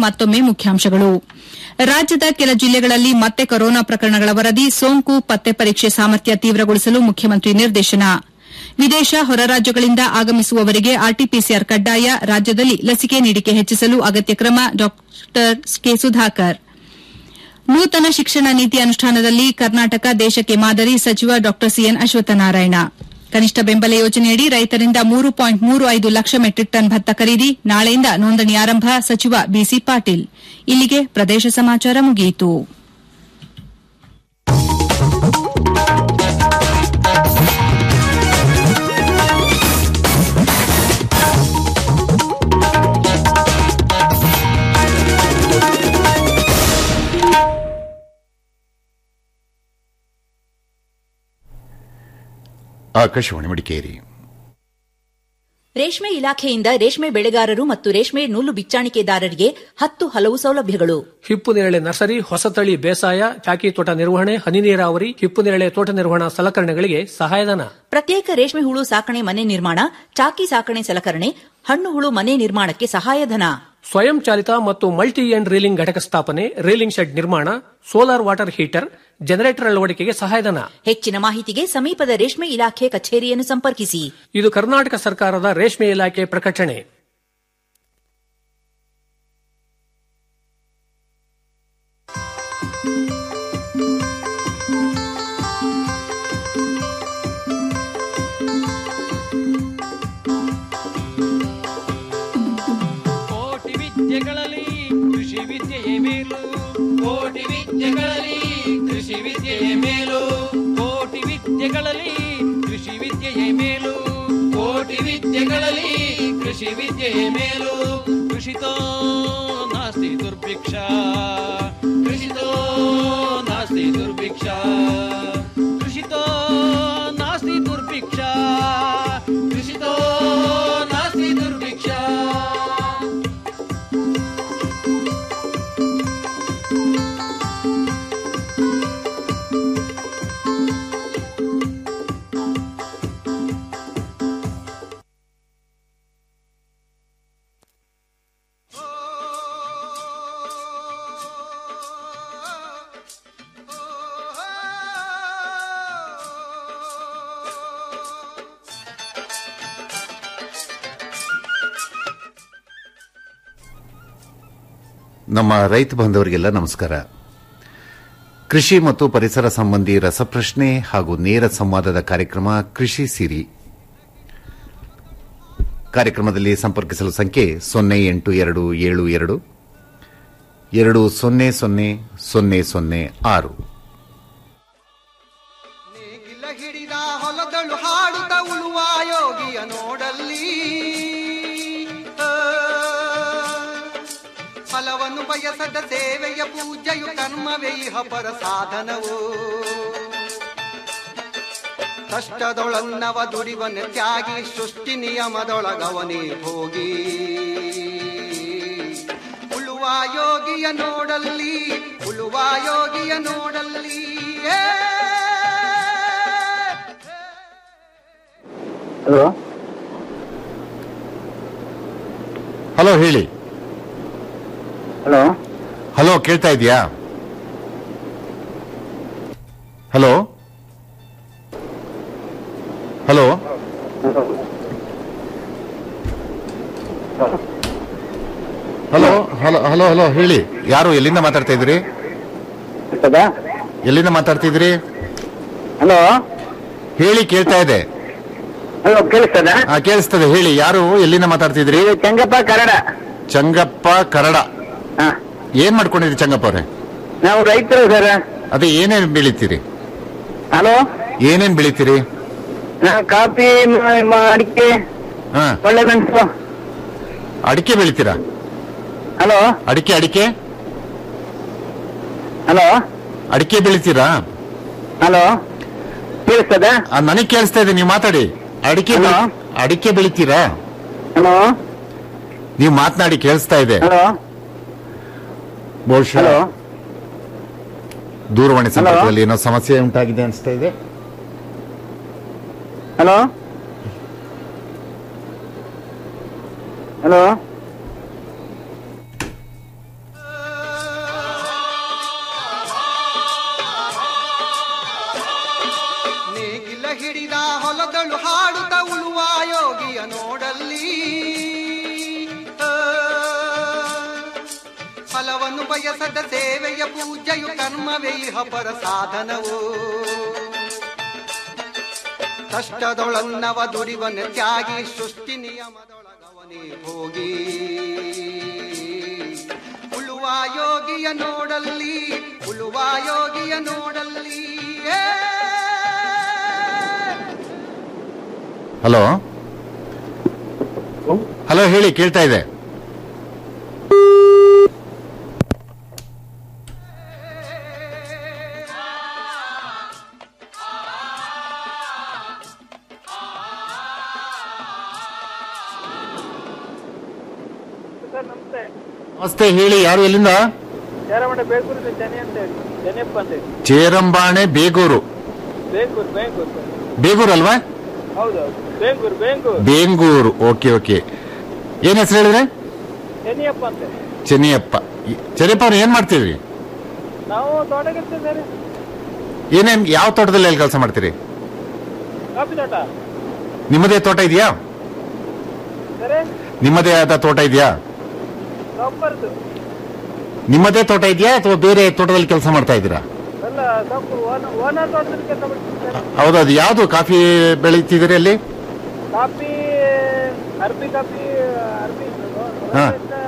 ಮತ್ತೊಮ್ಮೆ ಮುಖ್ಯಾಂಶಗಳು ರಾಜ್ಯದ ಕೆಲ ಜಿಲ್ಲೆಗಳಲ್ಲಿ ಮತ್ತೆ ಕೊರೋನಾ ಪ್ರಕರಣಗಳ ವರದಿ ಸೋಂಕು ಪತ್ತೆ ಪರೀಕ್ಷೆ ಸಾಮರ್ಥ್ಯ ತೀವ್ರಗೊಳಿಸಲು ಮುಖ್ಯಮಂತ್ರಿ ನಿರ್ದೇಶನ ವಿದೇಶ ಹೊರ ರಾಜ್ಯಗಳಿಂದ ಆಗಮಿಸುವವರಿಗೆ ಆರ್ಟಿಪಿಸಿಆರ್ ಕಡ್ಡಾಯ ರಾಜ್ಯದಲ್ಲಿ ಲಸಿಕೆ ನೀಡಿಕೆ ಹೆಚ್ಚಿಸಲು ಅಗತ್ಯ ಕ್ರಮ ಡಾ ಕೆ ಸುಧಾಕರ್ ನೂತನ ಶಿಕ್ಷಣ ನೀತಿ ಅನುಷ್ಠಾನದಲ್ಲಿ ಕರ್ನಾಟಕ ದೇಶಕ್ಕೆ ಮಾದರಿ ಸಚಿವ ಡಾ ಸಿಎನ್ ಅಶ್ವತ್ಥನಾರಾಯಣ ಕನಿಷ್ಠ ಬೆಂಬಲ ಯೋಜನೆಯಡಿ ರೈತರಿಂದ ಮೂರು ಪಾಯಿಂಟ್ ಮೂರು ಐದು ಲಕ್ಷ ಮೆಟ್ರಿಕ್ ಟನ್ ಭತ್ತ ಖರೀದಿ ನಾಳೆಯಿಂದ ನೋಂದಣಿ ಆರಂಭ ಸಚಿವ ಬಿಸಿ ಪಾಟೀಲ್ ಇಲ್ಲಿಗೆ ಪ್ರದೇಶ ಸಮಾಚಾರ ಮುಗಿಯಿತು ಆಕಾಶವಾಣಿ ಮಡಿಕೇರಿ ರೇಷ್ಮೆ ಇಲಾಖೆಯಿಂದ ರೇಷ್ಮೆ ಬೆಳೆಗಾರರು ಮತ್ತು ರೇಷ್ಮೆ ನೂಲು ಬಿಚ್ಚಾಣಿಕೆದಾರರಿಗೆ ಹತ್ತು ಹಲವು ಸೌಲಭ್ಯಗಳು ಹಿಪ್ಪುನೇರಳೆ ನರ್ಸರಿ ಹೊಸತಳಿ ಬೇಸಾಯ ಚಾಕಿ ತೋಟ ನಿರ್ವಹಣೆ ಹನಿ ನೀರಾವರಿ ಹಿಪ್ಪುನೇರಳೆ ತೋಟ ನಿರ್ವಹಣಾ ಸಲಕರಣೆಗಳಿಗೆ ಸಹಾಯಧನ ಪ್ರತ್ಯೇಕ ರೇಷ್ಮೆ ಹುಳು ಸಾಕಣೆ ಮನೆ ನಿರ್ಮಾಣ ಚಾಕಿ ಸಾಕಣೆ ಸಲಕರಣೆ ಹಣ್ಣು ಹುಳು ಮನೆ ನಿರ್ಮಾಣಕ್ಕೆ ಸಹಾಯಧನ ಸ್ವಯಂ ಚಾಲಿತ ಮತ್ತು ಮಲ್ಟಿ ಎಂಡ್ ರೀಲಿಂಗ್ ಘಟಕ ಸ್ಥಾಪನೆ ರೀಲಿಂಗ್ ಶೆಡ್ ನಿರ್ಮಾಣ ಸೋಲಾರ್ ವಾಟರ್ ಹೀಟರ್ ಜನರೇಟರ್ ಅಳವಡಿಕೆಗೆ ಸಹಾಯಧನ ಹೆಚ್ಚಿನ ಮಾಹಿತಿಗೆ ಸಮೀಪದ ರೇಷ್ಮೆ ಇಲಾಖೆ ಕಚೇರಿಯನ್ನು ಸಂಪರ್ಕಿಸಿ ಇದು ಕರ್ನಾಟಕ ಸರ್ಕಾರದ ರೇಷ್ಮೆ ಇಲಾಖೆ ಪ್ರಕಟಣೆ ಕೋಟಿ ವಿದ್ಯೆಗಳಲ್ಲಿ ಕೃಷಿ ವಿದ್ಯೆಯೇ ಮೇಲು ಕೋಟಿ ವಿದ್ಯೆಗಳಲ್ಲಿ ಕೃಷಿ ವಿದ್ಯೆಯೇ ಮೇಲು ಕೋಟಿ ವಿದ್ಯೆಗಳಲ್ಲಿ ಕೃಷಿ ವಿದ್ಯೆಯೇ ಮೇಲು ಕೋಟಿ ವಿದ್ಯೆಗಳಲ್ಲಿ ಕೃಷಿ ವಿದ್ಯೆಯೇ ಮೇಲು ಕೃಷಿತೋ ನಾಸ್ತಿ ದುರ್ಭಿಕ್ಷ ಕೃಷಿತೋ ನಾಸ್ತಿ ದುರ್ಭಿಕ್ಷ ಕೃಷಿತೋ ನಾಸ್ತಿ ದುರ್ಭಿಕ್ಷ ಕೃಷಿತೋ ನಾಸ್ತಿ ದುರ್ಭಿಕ್ಷ ನಮ್ಮ ರೈತ ಬಾಂಧವರಿಗೆಲ್ಲ ನಮಸ್ಕಾರ ಕೃಷಿ ಮತ್ತು ಪರಿಸರ ಸಂಬಂಧಿ ರಸಪ್ರಶ್ನೆ ಹಾಗೂ ನೇರ ಸಂವಾದದ ಕಾರ್ಯಕ್ರಮ ಕೃಷಿ ಸಿರಿ ಕಾರ್ಯಕ್ರಮದಲ್ಲಿ ಸಂಪರ್ಕಿಸಲು ಸಂಖ್ಯೆ ಸೊನ್ನೆ ಎಂಟು ಎರಡು ಏಳು ಎರಡು ಎರಡು ಸೊನ್ನೆ ಸೊನ್ನೆ ಸೊನ್ನೆ ಸೊನ್ನೆ ಆರು ನೇಗಿಲ ಹಿಡಿದ ಹೊಲದಳು ಹಾಡುತ್ತ ಉಳುವ ಯೋಗಿಯ ನೋಡಲ್ಲಿ ಆ, ಫಲವನ್ನು ಬಯಸದ ಸೇವೆಯ ಪೂಜೆಯು ಕರ್ಮವೇ ಇಹ ಪರ ಸಾಧನವು ಕಷ್ಟದೊಳನ್ನವ ದುಡಿವನ ತ್ಯಾಗಿ ಸೃಷ್ಟಿ ನಿಯಮದೊಳಗವನೇ ಹೋಗಿ ಉಳುವ ಯೋಗಿಯ ನೋಡಲ್ಲಿ ಉಳುವ ಯೋಗಿಯ ನೋಡಲ್ಲಿ ಏ ಹಲೋ ಹಲೋ ಹೇಳಿ ಹಲೋ ಹಲೋ ಕೇಳ್ತಾ ಇದೆಯಾ hello hello hello hello hello hello ಹೇಳಿ ಯಾರು ಎಲ್ಲಿಂದ ಮಾತಾಡ್ತಾ ಇದ್ರಿ ಇರ್ತದಾ ಎಲ್ಲಿಂದ ಮಾತಾಡ್ತಿದ್ರಿ ಹಲೋ ಹೇಳಿ ಕೇಳ್ತಾ ಇದೆ ಹಲೋ ಕೇಳಿಸ್ತದ ಆ, ಕೇಳಿಸ್ತದೆ ಹೇಳಿ ಯಾರು ಎಲ್ಲಿಂದ ಮಾತಾಡ್ತಿದ್ರಿ ಇದು ಚಂಗಪ್ಪ ಕನ್ನಡ ಚಂಗಪ್ಪ ಕರಡ ಹಾ ಏನ್ ಮಾಡ್ಕೊಂಡಿದ್ರಿ ಚಂಗಪ್ಪ ಅವ್ರೆ ನಾವು ರೈತರು ಸರ್ ಅದೇ ಏನೇನ್ ಬೆಳಿತೀರಿ ಹಲೋ ಏನೇನ್ ಬೆಳಿತೀರಿ ನಾವು ಕಾಫಿ ಮ- ಮ- ಅಡಿಕೆ ಹಾ ಒಳ್ಳೆ ಮೆಣಸು ಅಡಿಕೆ ಬೆಳಿತೀರಾ ಹಲೋ ಅಡಿಕೆ ಅಡಿಕೆ ಹಲೋ ಅಡಿಕೆ ಬೆಳಿತೀರಾ ಹಲೋ ಕೇಳಿಸ್ತದ ಆ, ನನಗ್ ಕೇಳಿಸ್ತಾ ಇದೆ ನೀವು ಮಾತಾಡಿ ಅಡಿಕೆ ಹಲೋ? ಬೆಳಿ- ಅಡಿಕೆ ಬೆಳಿತೀರಾ ಹಲೋ ನೀವು ಮಾತನಾಡಿ ಕೇಳಿಸ್ತಾ ಇದೆ ಹಲೋ ಬಹುಶಃ ಹಲೋ ದೂರವಾಣಿ ಸಂಪರ್ಕದಲ್ಲಿ ಏನೋ ಸಮಸ್ಯೆ ಉಂಟಾಗಿದೆ ಅನಿಸ್ತಾ ಇದೆ ಹಲೋ ಹಲೋ ಫಲವನ್ನು ಬಯಸದ ಸೇವೆಯ ಪೂಜೆಯು ಕರ್ಮವೇ ಇಹ ಪರ ಸಾಧನವು ಕಷ್ಟದೊಳನ್ನವ ದುಡಿವನ ತ್ಯಾಗಿ ಸೃಷ್ಟಿ ನಿಯಮದೊಳಗವನೇ ಹೋಗಿ ಉಳುವ ಯೋಗಿಯ ನೋಡಲ್ಲಿ ಉಳುವ ಯೋಗಿಯ ನೋಡಲ್ಲಿ ಏ ಹಲೋ ಹಲೋ ಹೇಳಿ ಕೇಳ್ತಾ ಇದೆ ಸರ್ ನಮಸ್ತೆ ನಮಸ್ತೆ ಹೇಳಿ ಯಾರು ಎಲ್ಲಿಂದ ಯಾರಮಠ ಬೇಗೂರಿಂದ ಜನಿ ಅಂತ ಹೇಳಿ ಜನಿಯಪ್ಪ ಅಂತ ಹೇಳಿ ಚೇರಂಬಾಣೆ ಬೇಗೂರು ಬೇಗೂರು ಬೇಗೂರು ಸರ್ ಬೇಗೂರು ಅಲ್ವಾ ಹೌದೌದು ಬೇಗೂರು ಬೇಗೂರು ಬೇಂಗೂರು ಓಕೆ ಓಕೆ ಏನ್ ಹೆಸರು ಹೇಳಿದ್ರೆ ಜನಿಯಪ್ಪ ಅಂತ ಚೆನ್ನಿಯಪ್ಪ ಈ- ಚೆನ್ನಿಯಪ್ಪ ಅವ್ರು ಏನ್ ಮಾಡ್ತೀರಿ ನಾವು ತೋಟಗಿರ್ತೀವಿ ಸರ್ ಏನೇನ್ ಯಾವ ತೋಟದಲ್ಲಿ ಎಲ್ಲಿ ಕೆಲಸ ಮಾಡ್ತೀರಿ ಕಾಫಿ ತೋಟ ನಿಮ್ಮದೇ ತೋಟ ಇದೆಯಾ ಸರಿ ನಿಮ್ಮದೇ ಆದ ತೋಟ ಇದೆಯಾ ಸೊಪ್ಪರ್ದು ನಿಮ್ಮದೇ ತೋಟ ಇದೆಯಾ ಅಥವಾ ಬೇರೆ ತೋಟದಲ್ಲಿ ಕೆಲಸ ಮಾಡ್ತಾ ಇದ್ದೀರಾ ಅಲ್ಲ ಸೊಪ್ಪು ಓನ ಓನರ್ ತೋಟದಲ್ಲಿ ಕೆಲಸ ಮಾಡ್ತೀವಿ ಸರ್ ಹೌದೌದು ಯಾವ್ದು ಕಾಫಿ ಬೆಳೀತಿದ್ದೀರಿ ಅಲ್ಲಿ ಕಾಫಿ ಅರ್ಬಿ ಕಾಫಿ ಅರ್ಬಿ ಹಾ.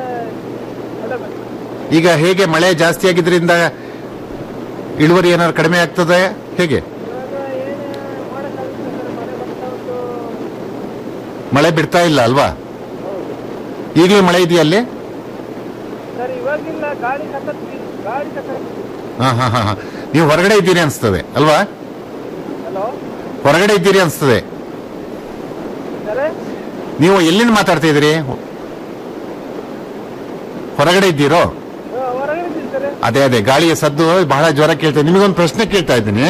ಈಗ ಹೇಗೆ ಮಳೆ ಜಾಸ್ತಿ ಆಗಿದ್ರಿಂದ ಇಳುವರಿ ಏನಾದ್ರು ಕಡಿಮೆ ಆಗ್ತದೆ ಹೇಗೆ ಇವಾಗ ಏನು ಮಾಡೋಕ್ಕಾಗುತ್ತೆ ಸರ್ ಮಳೆ ಬರ್ತಾ ಉಂಟು ಮಳೆ ಬಿಡ್ತಾ ಇಲ್ಲ ಅಲ್ವಾ ಈಗಲೂ ಮಳೆ ಇದೆಯಾ ಅಲ್ಲಿ ಸರ್ ಇವಾಗಿಲ್ಲ ಗಾಳಿ ಸಖತ್ ಗಾಳಿ ಸಖತ್ ಹಾ ಹಾ ಹಾ ಹಾ. ನೀವು ಹೊರಗಡೆ ಇದ್ದೀರಿ ಅನ್ಸ್ತದೆ ಅಲ್ವಾ ಹಲೋ ಹೊರಗಡೆ ಇದ್ದೀರಿ ಅನ್ಸ್ತದೆ ಸರಿ ನೀವು ಎಲ್ಲಿಂದ ಮಾತಾಡ್ತಾ ಇದ್ದೀರಿ ಹೊರಗಡೆ ಇದ್ದೀರೋ ಹೊರಗಡೆ ಇದ್ದೀನಿ ಸರ್ ಅದೇ ಅದೇ ಗಾಳಿಯ ಸದ್ದು ಬಹಳ ಜ್ವರ ಕೇಳ್ತಾ ಇದೆ. ನಿಮಗೊಂದು ಪ್ರಶ್ನೆ ಕೇಳ್ತಾ ಇದ್ದೀನಿ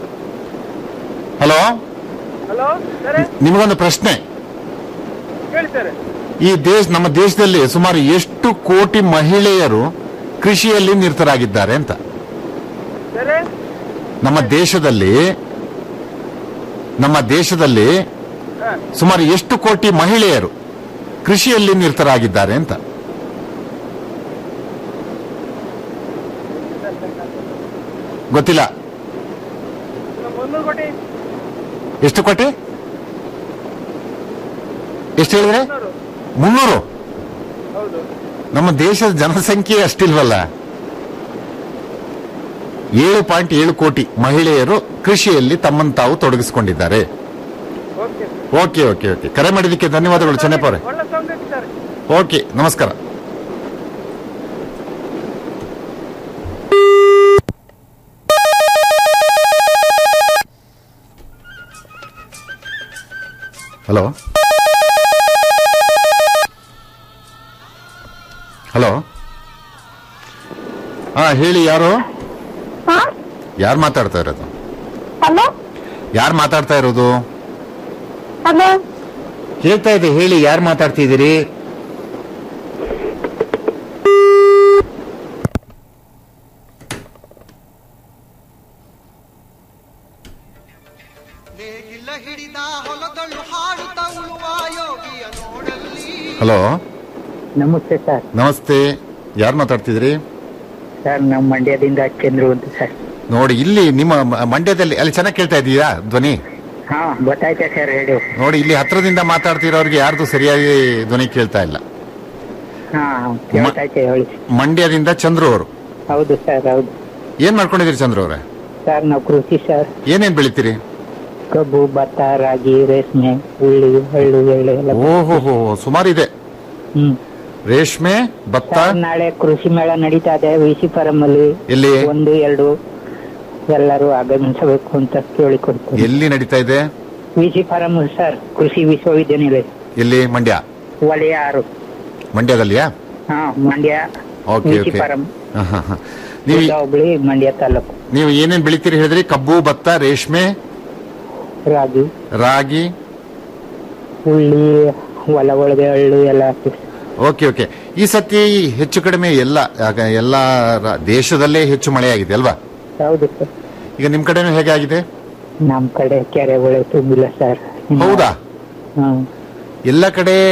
ಹಲೋ ಹಲೋ ಸರಿ ನಿಮಗೊಂದು ಪ್ರಶ್ನೆ ಹೇಳಿ ಸರ್ ಈ ದೇಶ ನಮ್ಮ ದೇಶದಲ್ಲಿ ಸುಮಾರು ಎಷ್ಟು ಕೋಟಿ ಮಹಿಳೆಯರು ಕೃಷಿಯಲ್ಲಿ ನಿರತರಾಗಿದ್ದಾರೆ ಅಂತ ಸರಿ ನಮ್ಮ ದೇಶದಲ್ಲಿ ನಮ್ಮ ದೇಶದಲ್ಲಿ ಹಾ ಸುಮಾರು ಎಷ್ಟು ಕೋಟಿ ಮಹಿಳೆಯರು ಕೃಷಿಯಲ್ಲಿ ನಿರತರಾಗಿದ್ದಾರೆ ಅಂತ ಗೊತ್ತಿಲ್ಲ ನಮ್ಮ ಮುನ್ನೂರು ಕೋಟಿ ಎಷ್ಟು ಕೋಟಿ ಎಷ್ಟು ಹೇಳಿದ್ರೆ ಮುನ್ನೂರು ಮುನ್ನೂರು ಹೌದು ನಮ್ಮ ದೇಶದ ಜನಸಂಖ್ಯೆ ಅಷ್ಟಿಲ್ವಲ್ಲ ಏಳು ಪಾಯಿಂಟ್ ಏಳು ಕೋಟಿ ಮಹಿಳೆಯರು ಕೃಷಿಯಲ್ಲಿ ತಮ್ಮನ್ನು ತಾವು ತೊಡಗಿಸಿಕೊಂಡಿದ್ದಾರೆ ಓಕೆ ಓಕೆ ಓಕೆ ಓಕೆ ಕರೆ ಮಾಡಿದ್ದಕ್ಕೆ ಧನ್ಯವಾದಗಳು ಚೆನ್ನಪ್ಪ ಅವರೇ ಒಳ್ಳೆ ಸಾಂಗ್ ಐತಿ ಸರ್ ಓಕೆ ನಮಸ್ಕಾರ ಹಲೋ ಹಲೋ ಹಾ ಹೇಳಿ ಯಾರು ಯಾರು ಮಾತಾಡ್ತಾ ಇರೋದು ಹಲೋ ಯಾರು ಮಾತಾಡ್ತಾ ಇರೋದು ಹಲೋ ಹೇಳ್ತಾ ಇದೆ ಹೇಳಿ ಯಾರು ಮಾತಾಡ್ತಿದ್ದೀರಿ ನೇಗಿಲ ಹಿಡಿದ ಹೊಲದಳು ಹಾಡುತ್ತ ಉಳುವ ಯೋಗಿಯ ನೋಡಲ್ಲಿ ಹಲೋ ನಮಸ್ತೆ ಸರ್ ನಮಸ್ತೆ ಯಾರು ಮಾತಾಡ್ತಿದ್ರಿ ಸರ್ ನಮ್ಮ ಮಂಡ್ಯದಿಂದ ಚಂದ್ರು ಅಂತ ಸರ್ ನೋಡಿ ಇಲ್ಲಿ ನಿಮ್ಮ ಮ- ಮಂಡ್ಯದಲ್ಲಿ ಅಲ್ಲಿ ಚೆನ್ನಾಗಿ ಕೇಳ್ತಾ ಇದೀಯಾ ಧ್ವನಿ ಹಾ ಗೊತ್ತಾಯ್ತಾ ಸರ್ ಹೇಳಿ ನೋಡಿ ಇಲ್ಲಿ ಹತ್ರದಿಂದ ಮಾತಾಡ್ತಿರೋರಿಗೆ ಯಾರ್ದು ಸರಿಯಾಗಿ ಧ್ವನಿ ಕೇಳ್ತಾ ಇಲ್ಲ ಹಾ ಕೇಳ್ತಾಯ್ತೆ ಹೇಳಿ ಮಂಡ್ಯದಿಂದ ಚಂದ್ರು ಅವರು ಹೌದು ಸರ್ ಹೌದು ಏನ್ ಮಾಡ್ಕೊಂಡಿದ್ದೀರಿ ಚಂದ್ರು ಅವರೇ ಸರ್ ನಾವು ಕೃಷಿ ಸರ್ ಏನೇನ್ ಬೆಳಿತೀರಿ ಕಬ್ಬು ಭತ್ತ ರಾಗಿ ರೇಷ್ಮೆ ಉಳ್ಳಿ ಹಳ್ಳು ಎಳ್ಳು ಎಲ್ಲ ಓಹೋ ಸುಮಾರು ಇದೆ ಹ್ಮ್ ರೇಷ್ಮೆ ಭತ್ತ ಸರ್ ನಾಳೆ ಕೃಷಿ ಮೇಳ ನಡೀತಾ ಇದೆ ವಿಸಿ ಫಾರಂ ಅಲ್ಲಿ ಎಲ್ಲಿ ಒಂದು ಎರಡು ಎಲ್ಲರೂ ಆಗಮಿಸಬೇಕು ಅಂತ ಕೇಳಿಕೊಡ್ತೀನಿ ಎಲ್ಲಿ ನಡೀತಾ ಇದೆ ವಿಸಿ ಫಾರಂ ಸರ್ ಕೃಷಿ ವಿಶ್ವವಿದ್ಯಾನಿಲಯ ಎಲ್ಲಿ ಮಂಡ್ಯ ವಲಯ ಆರು ಮಂಡ್ಯದಲ್ಲಿಯಾ ಹಾ Mandya okay VC okay farm ಹ, ಹ, ಹ. ನೀವು ಹುಬ್ಳಿ ಮಂಡ್ಯ ತಾಲೂಕು ನೀವು ಏನೇನ್ ಬೆಳಿತೀರಿ ಹೇಳಿದ್ರಿ ಕಬ್ಬು ಭತ್ತ ರೇಷ್ಮೆ ರಾಗಿ ರಾಗಿ ಉಳ್ಳಿ ಹೊಲ ಒಳಗೆ ಹಳ್ಳು ಎಲ್ಲ ಹಾಕ್ತೀವಿ ಓಕೆ ಓಕೆ ಈ ಸತಿ ಹೆಚ್ಚು ಕಡಿಮೆ ಎಲ್ಲ ಆಗ ಎಲ್ಲ ರ- ದೇಶದಲ್ಲೇ ಹೆಚ್ಚು ಮಳೆಯಾಗಿದೆ ಅಲ್ವಾ ಹೌದು ಸರ್ ಈಗ ನಿಮ್ ಕಡೆನೂ ಹೇಗೆ ಆಗಿದೆ ನಮ್ ಕಡೆ ಕೆರೆ ಹೊಳೆ ತುಂಬಿಲ್ಲ ಸರ್ ಇನ್ನು- ಹೌದಾ ಹ್ಮ್ ಎಲ್ಲ ಕಡೆ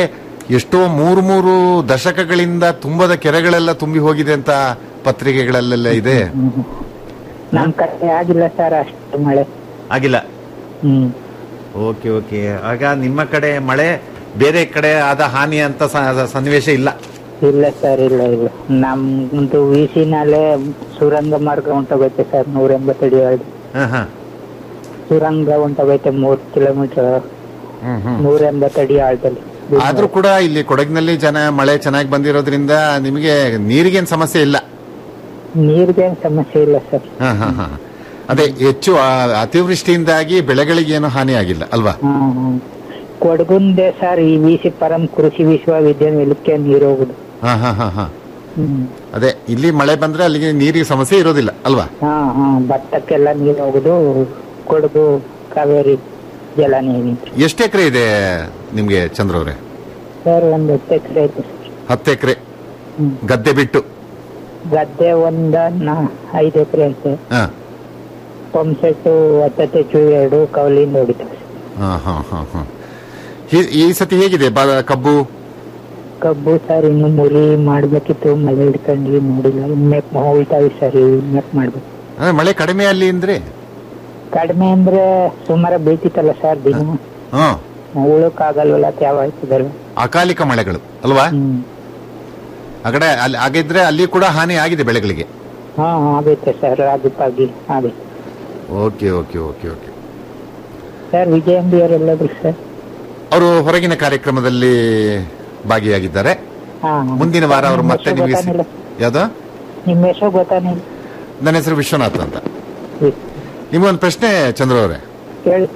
ಎಷ್ಟೋ ಮೂರು ಮೂರು ದಶಕಗಳಿಂದ ತುಂಬದ ಕೆರೆಗಳೆಲ್ಲ ತುಂಬಿ ಹೋಗಿದೆ ಅಂತ ಪತ್ರಿಕೆಗಳಲ್ಲೆಲ್ಲ ಇದೆ ನಮ್ ಕಡೆ ಆಗಿಲ್ಲ ಸರ್ ಅಷ್ಟು ಮಳೆ ಆಗಿಲ್ಲ ಹ್ಮ್ ಓಕೆ ಓಕೆ ಆಗ ನಿಮ್ಮ ಕಡೆ ಮಳೆ ಬೇರೆ ಕಡೆ ಆದ ಹಾನಿ ಅಂತ ಸ- ಸನ್ನಿವೇಶ ಇಲ್ಲ ಇಲ್ಲ ಸರ್ ಇಲ್ಲ ಇಲ್ಲ ನಮ್ದು ವಿಸಿನಲ್ಲೇ ಸುರಂಗ ಮಾರ್ಗ ಹೊಂಟೋಗೈತೆ ಸರ್ ನೂರ ಎಂಬತ್ತಡಿ ಆಳ್ದು ಹ, ಹ. ಸುರಂಗ ಹೊಂಟೋಗೈತೆ ಮೂರ್ ಕಿಲೋಮೀಟರ್ ಹ್ಮ್, ಹ್ಮ್. ನೂರ ಎಂಬತ್ತಡಿ ಆಳದಲ್ಲಿ ಆದ್ರೂ ಕೂಡ ಇಲ್ಲಿ ಕೊಡಗಿನಲ್ಲಿ ಜನ ಮಳೆ ಚೆನ್ನಾಗಿ ಬಂದಿರೋದ್ರಿಂದ ನಿಮಗೆ ನೀರಿಗೇನ್ ಸಮಸ್ಯೆ ಇಲ್ಲ ನೀರ್ಗೆ ಸಮಸ್ಯೆ ಇಲ್ಲ ಸರ್ ಹ, ಹ, ಹ. ಅದೇ ಹೆಚ್ಚು ಆ, ಅತಿವೃಷ್ಟಿಯಿಂದಾಗಿ ಬೆಳೆಗಳಿಗೇನು ಹಾನಿ ಆಗಿಲ್ಲ ಅಲ್ವಾ ಹ್ಮ್ ಹ್ಮ್. ಕೊಡಗುಂದೆ ಸರ್ ಈ ವಿಸಿ ಪರಂ ಕೃಷಿ ವಿಶ್ವವಿದ್ಯಾನಿಲಯಕ್ಕೆ ನೀರು ಹೋಗುದು ಹ, ಹ, ಹ, ಹ. ಹ್ಮ್ ಅದೇ ಇಲ್ಲಿ ಮಳೆ ಬಂದ್ರೆ ಅಲ್ಲಿಗೆ ನೀರಿಗೆ ಸಮಸ್ಯೆ ಇರೋದಿಲ್ಲ ಅಲ್ವಾ ಹಾ ಹಾ ಭತ್ತಕ್ಕೆಲ್ಲ ನೀರು ಹೋಗುದು ಕೊಡಗು ಕಾವೇರಿ ಜಲ ನೀರು ಎಷ್ಟು ಎಕರೆ ಇದೆ ನಿಮ್ಗೆ ಚಂದ್ರ ಅವರೇ ಸರ್ ಒಂದು ಹತ್ತು ಎಕರೆ ಐತೆ ಸರ್ ಹತ್ತು ಎಕರೆ ಹ್ಮ್. ಗದ್ದೆ ಬಿಟ್ಟು ಗದ್ದೆ ಒಂದ ನಾ- ಐದು ಎಕರೆ ಐತೆ ಹ. ಪಂಪ್ ಸೆಟ್ ಹತ್ತತ್ತು ಹೆಚ್ಚು ಎರಡು ಕವಲಿಂದ ಹೊಡಿತಾರೆ ಹ, ಹ, ಹ, ಹ. ಈ- ಈ ಸತಿ ಹೇಗಿದೆ ಬ- ಕಬ್ಬು ಕಬ್ಬು ಸರ್ ಇನ್ನು ಮುರಿ ಮಾಡ್ಬೇಕಿತ್ತು ಮಳೆ ಹಿಡ್ಕೊಂಡ್ವಿ ನೋಡಿಲ್ಲ ಇನ್ನೆಕ್ ಹೋಗ್ತಾವಿ ಸರ್ ಇನ್ನೆಕ್ ಮಾಡ್ಬೇಕು ಅಂದ್ರೆ ಮಳೆ ಕಡಿಮೆ ಅಲ್ಲಿ ಅಂದ್ರೆ ಕಡಿಮೆ ಅಂದ್ರೆ ಸುಮಾರು ಬೀಳ್ತಿತ್ತಲ್ಲ ಸರ್ ದಿನ ಹ ಉಳಕ್ ಆಗಲ್ವಲ್ಲ ತ್ಯಾವ ಆಯ್ತದಲ್ಲ ಅಕಾಲಿಕ ಮಳೆಗಳು ಅಲ್ವಾ ಹ್ಮ್ ಆ ಕಡೆ ಅಲ್ಲಿ ಆಗಿದ್ರೆ ಅಲ್ಲಿ ಕೂಡ ಹಾನಿ ಆಗಿದೆ ಬೆಳೆಗಳಿಗೆ ಹಾ ಆಗೈತೆ ಸರ್ ರಾಗಿ ಪಾಗಿ ಆಗೈತೆ okay okay okay okay sir Vijayambi ಅವರೆಲ್ಲದ್ರು ಸರ್ ಅವರು ಹೊರಗಿನ ಕಾರ್ಯಕ್ರಮದಲ್ಲಿ ಭಾಗಿಯಾಗಿದ್ದಾರೆ ಹಾ ಮುಂದಿನ ವಾರ ಅವರು ನಿಮ್ಮ ಮತ್ತೆ ಹೆಸರು ನಿಮಗೆ ಗೊತ್ತಾನಿಲ್ಲ ಯಾವ್ದು ನಿಮ್ಮ ಹೆಸರು ಗೊತ್ತಾನೆ ನನ್ನ ಹೆಸರು ವಿಶ್ವನಾಥ್ ಅಂತ ನಿಮಗೊಂದು ಪ್ರಶ್ನೆ ಚಂದ್ರ ಅವರೇ ಹೇಳಿ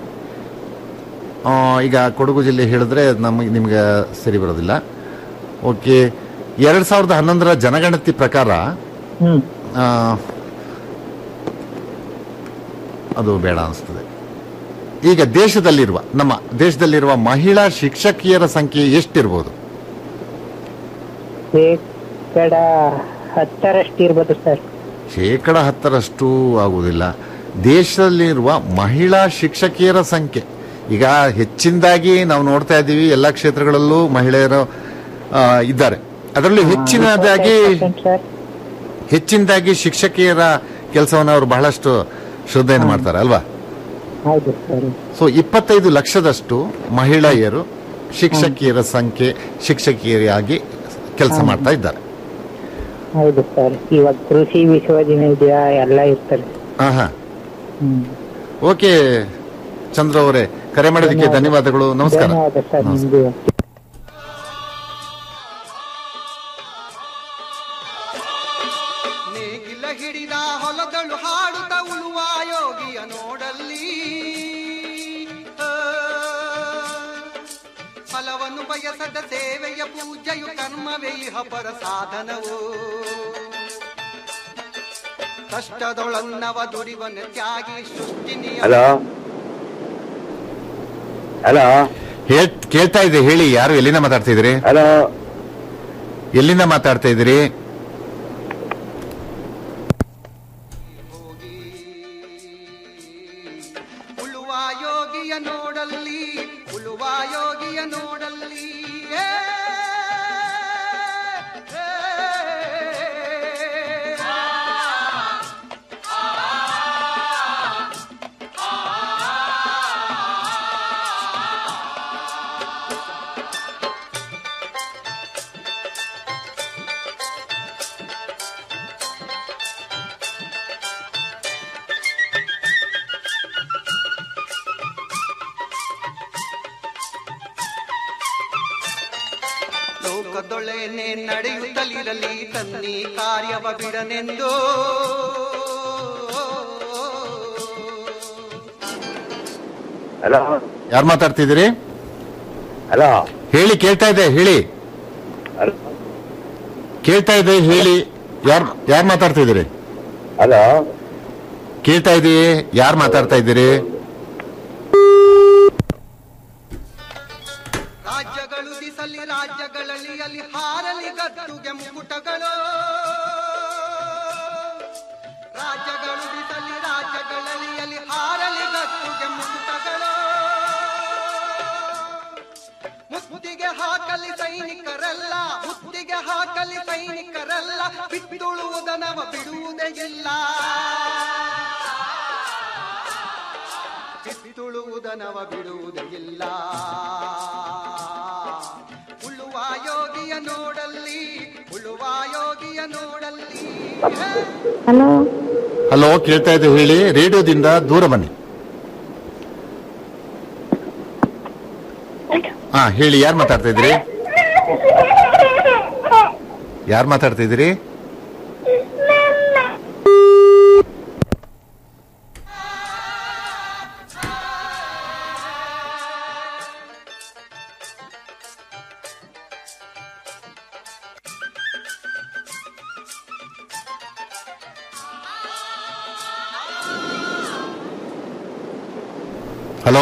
ಆ, ಈಗ ಕೊಡಗು ಜಿಲ್ಲೆ ಹೇಳಿದ್ರೆ ನಮಗೆ ನಿಮ್ಗೆ ಸರಿ ಬರೋದಿಲ್ಲ ಓಕೆ ಎರಡ್ ಸಾವಿರದ ಹನ್ನೊಂದರ ಜನಗಣತಿ ಪ್ರಕಾರ ಹ್ಮ್ ಆ, ಅದು ಬೇಡ ಅನಿಸ್ತದೆ ಈಗ ದೇಶದಲ್ಲಿರುವ ನಮ್ಮ ದೇಶದಲ್ಲಿರುವ ಮಹಿಳಾ ಶಿಕ್ಷಕಿಯರ ಸಂಖ್ಯೆ ಎಷ್ಟಿರ್ಬೋದು ಶೇಕಡ ಹತ್ತರಷ್ಟು ಇರ್ಬೋದು ಸರ್ ಶೇಕಡ ಹತ್ತರಷ್ಟು ಆಗುವುದಿಲ್ಲ ದೇಶದಲ್ಲಿರುವ ಮಹಿಳಾ ಶಿಕ್ಷಕಿಯರ ಸಂಖ್ಯೆ ಈಗ ಹೆಚ್ಚಿನದಾಗಿ ನಾವು ನೋಡ್ತಾ ಇದ್ದೀವಿ ಎಲ್ಲ ಕ್ಷೇತ್ರಗಳಲ್ಲೂ ಮಹಿಳೆಯರು ಆ, ಇದ್ದಾರೆ ಅದರಲ್ಲೂ ಹೆಚ್ಚಿನದಾಗಿ ಸರ್ ಹೆಚ್ಚಿನದಾಗಿ ಶಿಕ್ಷಕಿಯರ ಕೆಲಸವನ್ನು ಅವರು ಬಹಳಷ್ಟು ಶ್ರದ್ಧೆಯನ್ನು ಮಾಡ್ತಾರೆ ಅಲ್ವಾ ಹೌದು ಸರ್ ಸೊ ಇಪ್ಪತ್ತೈದು ಲಕ್ಷದಷ್ಟು ಮಹಿಳೆಯರು ಶಿಕ್ಷಕಿಯರ ಸಂಖ್ಯೆ ಶಿಕ್ಷಕಿಯರಾಗಿ ಕೆಲಸ ಮಾಡ್ತಾ ಇದ್ದಾರೆ ಹೌದು ಸರ್ ಇವಾಗ ಕೃಷಿ ವಿಶ್ವವಿದ್ಯಾನಿಲಯ ಎಲ್ಲ ಇರ್ತಾರೆ ಆಹಾ ಹ್ಮ್ ಓಕೆ ಚಂದ್ರ ಅವರೇ ಕರೆ ಮಾಡೋದಕ್ಕೆ ಧನ್ಯವಾದಗಳು ನಮಸ್ಕಾರ ಧನ್ಯವಾದ ಸರ್ ನಿಮ್ದು ನೇಗಿಲ ಹಿಡಿದ ಹೊಲದಳು ಹಾಡುತ್ತ ಉಳುವ ಯೋಗಿಯ ನೋಡಲ್ಲಿ ಆ, ಫಲವನ್ನು ಬಯಸದ ಸೇವೆಯ ಪೂಜೆಯು ಕರ್ಮವೇ ಇಹ ಪರ ಸಾಧನವು ಕಷ್ಟದೊಳನ್ನವ ದುಡಿವನ ತ್ಯಾಗಿ ಸೃಷ್ಟಿ ನಿಯಮ ಹಲೋ ಹಲೋ ಹೇಳ್ ಕೇಳ್ತಾ ಇದೆ ಹೇಳಿ ಯಾರು ಎಲ್ಲಿಂದ ಮಾತಾಡ್ತಾ ಇದ್ರಿ ಹಲೋ ಎಲ್ಲಿಂದ ಮಾತಾಡ್ತಾ ಇದ್ರಿ ಉಳುವ ಯೋಗಿಯ ನೋಡಲ್ಲಿ ಉಳುವ ಯೋಗಿಯ ನೋಡಲ್ಲಿ ಏ, ಏ, ಲೋಕದೊಳೆನೆ ನಡೆಯುತ್ತಲಿರಲಿ ತನ್ನಿ ಕಾರ್ಯವ ಬಿಡನೆಂದು ಹಲೋ ಯಾರು ಮಾತಾಡ್ತಿದ್ದೀರಿ ಹಲೋ ಹೇಳಿ ಕೇಳ್ತಾ ಇದೆ ಹೇಳಿ ಹಲೋ ಕೇಳ್ತಾ ಇದೆ ಹೇಳಿ ಯಾರ್ ಯಾರು ಮಾತಾಡ್ತಾ ಇದ್ದೀರಿ ಹಲೋ ಕೇಳ್ತಾ ಇದೀವಿ ಯಾರು ಮಾತಾಡ್ತಾ ಇದ್ದೀರಿ ರಾಜ್ಯಗಳು ದಿಸಲಿ ರಾಜ್ಯಗಳಲ್ಲಿ ಅಲ್ಲಿ ಹಾರಲಿ ಗದ್ದುಗೆ ಮುಕುಟಗಳು ರಾಜ್ಯಗಳು ದಿಸಲಿ ರಾಜ್ಯಗಳಲ್ಲಿ ಅಲ್ಲಿ ಹಾರಲಿ ಗದ್ದುಗೆ ಮುಕುಟಗಳು ಮುತ್ತಿಗೆ ಹಾಕಲಿ ಸೈ ಸೈನಿಕರಲ್ಲ ಮುತ್ತಿಗೆ ಹಾಕಲಿ ಸೈನಿಕರಲ್ಲ ಬಿತ್ತುಳುವುದನವ ಬಿಡುವುದೇ ಇಲ್ಲ ಬಿತ್ತುಳುವುದನವ ಬಿಡುವುದೇ ಇಲ್ಲ ಉಳುವ ಯೋಗಿಯ ನೋಡಲ್ಲಿ ಉಳುವ ಯೋಗಿಯ ನೋಡಲ್ಲಿ ಹಲೋ ಹಲೋ ಕೇಳ್ತಾ ಇದ್ದೀವಿ ಹೇಳಿ ರೇಡಿಯೋದಿಂದ ದೂರ ಬನ್ನಿ ಹಾ ಹೇಳಿ ಯಾರು ಮಾತಾಡ್ತಾ ಇದ್ದೀರಿ ಯಾರು ಮಾತಾಡ್ತಾ ಇದ್ದೀರಿ ಹಲೋ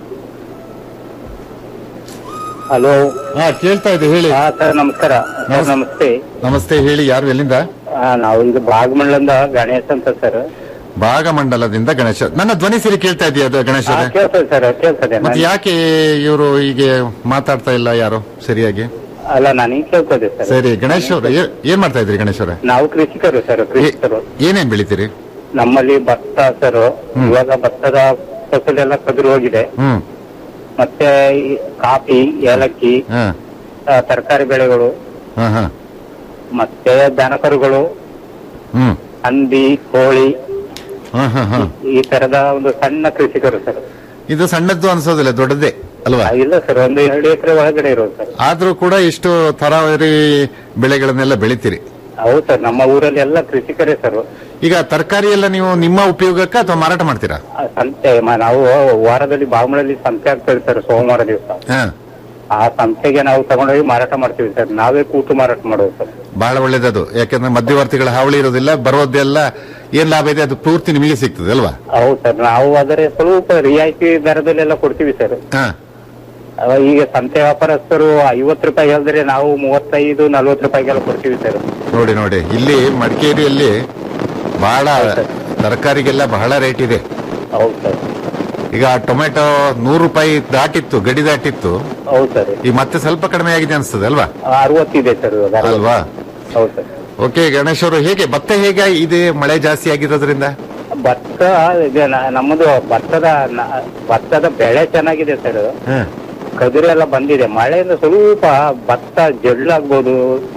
ಹಲೋ ಹಾ ಕೇಳ್ತಾ ಇದೆ ಹೇಳಿ ಹಾ ಸರ್ ನಮಸ್ಕಾರ ಸರ್ ನಮಸ್ತೆ ನಮಸ್ತೆ ಹೇಳಿ ಯಾರು ಎಲ್ಲಿಂದ ಆ, ನಾವು ಇದು ಭಾಗಮಂಡಲದಿಂದ ಗಣೇಶ್ ಅಂತ ಸರ್ ಭಾಗಮಂಡಲದಿಂದ ಗಣೇಶ ನನ್ನ ಧ್ವನಿ ಸಿರಿ ಕೇಳ್ತಾ ಇದೆಯಾ ಅದು ಗಣೇಶ ಹಾ, ಕೇಳ್ತದೆ ಸರ್ ಕೇಳ್ತದೆ ಮತ್ತೆ ನಾನು- ಯಾಕೆ ಇವರು ಹೀಗೆ ಮಾತಾಡ್ತಾ ಇಲ್ಲ ಯಾರು ಸರಿಯಾಗಿ ಅಲ್ಲ ನನಗೆ ಕೇಳ್ತದೆ ಸರ್ ಸರಿ ಗಣೇಶ್ ಅವ್ರೆ ಏ- ಏನ್ ಮಾಡ್ತಾ ಇದ್ರಿ ಗಣೇಶ್ ಅವರೇ ನಾವು ಕೃಷಿಕರು ಸರ್ ಕೃಷಿಕರು ಏನೇನ್ ಬೆಳಿತೀರಿ ನಮ್ಮಲ್ಲಿ ಭತ್ತ ಸರ್ ಇವಾಗ ಭತ್ತದ ಫಸಲೆಲ್ಲ ಕದಿರು ಹೋಗಿದೆ ಹ್ಮ್ ಮತ್ತೆ ಈ ಕಾಫಿ ಏಲಕ್ಕಿ ಹಾ ಆ, ತರಕಾರಿ ಬೆಳೆಗಳು ಹಾ ಹಾ ಮತ್ತೆ ದನಕರುಗಳು ಹ್ಮ್ ಹಂದಿ ಕೋಳಿ ಹಾ ಹಾ ಹಾ ಈ ತರದ ಒಂದು ಸಣ್ಣ ಕೃಷಿಕರು ಸರ್ ಇದು ಸಣ್ಣದ್ದು ಅನ್ಸೋದಿಲ್ಲ ದೊಡ್ಡದೇ ಅಲ್ವಾ ಇಲ್ಲ ಸರ್ ಒಂದು ಎರಡು ಎಕರೆ ಒಳಗಡೆ ಇರೋದು ಸರ್ ಆದ್ರೂ ಕೂಡ ಇಷ್ಟು ತರಾವರಿ ಬೆಳೆಗಳನ್ನೆಲ್ಲ ಬೆಳಿತೀರಿ ಹೌದು ಸರ್ ನಮ್ಮ ಊರಲ್ಲಿ ಎಲ್ಲ ಕೃಷಿಕರೇ ಸರ್ ಈಗ ತರಕಾರಿ ಎಲ್ಲ ನೀವು ನಿಮ್ಮ ಉಪಯೋಗಕ್ಕೆ ಅಥವಾ ಮಾರಾಟ ಮಾಡ್ತೀರಾ ಆ ಸಂತೆ ಮ- ನಾವು ವಾರದಲ್ಲಿ ಬಾಗುಮಳಲ್ಲಿ ಸಂತೆ ಆಗ್ತದೆ ಸರ್ ಸೋಮವಾರ ದಿವಸ ಹಾ ಆ ಸಂತೆಗೆ ನಾವು ತಗೊಂಡೋಗಿ ಮಾರಾಟ ಮಾಡ್ತೀವಿ ಸರ್ ನಾವೇ ಕೂತು ಮಾರಾಟ ಮಾಡೋದು ಸರ್ ಬಹಳ ಒಳ್ಳೇದದು ಯಾಕಂದ್ರೆ ಮಧ್ಯವರ್ತಿಗಳ ಹಾವಳಿ ಇರೋದಿಲ್ಲ ಬರೋದೆಲ್ಲ ಏನ್ ಲಾಭ ಇದೆ ಅದು ಪೂರ್ತಿ ನಿಮಗೆ ಸಿಗ್ತದೆ ಅಲ್ವಾ ಹೌದು ಸರ್ ನಾವು ಅದರ ಸ್ವಲ್ಪ ರಿಯಾಯಿತಿ ದರದಲ್ಲೆಲ್ಲ ಕೊಡ್ತೀವಿ ಸರ್ ಹಾ ಅವ ಈಗ ಸಂತೆ ವ್ಯಾಪಾರಸ್ಥರು ಐವತ್ತು ರೂಪಾಯಿ ಹೇಳಿದ್ರೆ ನಾವು ಮೂವತ್ತೈದು ನಲ್ವತ್ತು ರೂಪಾಯಿಗೆಲ್ಲ ಕೊಡ್ತೀವಿ ಸರ್ ನೋಡಿ ನೋಡಿ ಇಲ್ಲಿ ಮಡಿಕೇರಿಯಲ್ಲಿ ಬಹಳ ತರಕಾರಿಗೆಲ್ಲ ಬಹಳ ರೇಟ್ ಇದೆ ಹೌದು ಸರ್ ಈಗ ಟೊಮೆಟೊ ನೂರು ರೂಪಾಯಿ ದಾಟಿತ್ತು ಗಡಿ ದಾಟಿತ್ತು ಹೌದು ಸರ್ ಈಗ ಮತ್ತೆ ಸ್ವಲ್ಪ ಕಡಿಮೆ ಆಗಿದೆ ಅನ್ಸ್ತದೆ ಅಲ್ವಾ ಅರವತ್ತಿದೆ ಸರ್ ಇವಾಗ ಅರವತ್ತು. ಅಲ್ವಾ ಹೌದು ಸರ್ ಓಕೆ ಗಣೇಶ್ ಅವರು ಹೇಗೆ ಭತ್ತ ಹೇಗೆ ಇದೆ ಮಳೆ ಜಾಸ್ತಿ ಆಗಿರೋದ್ರಿಂದ ಭತ್ತ ಇದೆ ನ- ನಮ್ಮದು ಭತ್ತದ ನ- ಭತ್ತದ ಬೆಳೆ ಚೆನ್ನಾಗಿದೆ ಸರ್ ಹ್ಮ್. ಕದಿರು ಎಲ್ಲ ಬಂದಿದೆ ಮಳೆಯಿಂದ ಸ್ವಲ್ಪ ಭತ್ತ ಜಡ್ಲಾಗ್ಬೋದು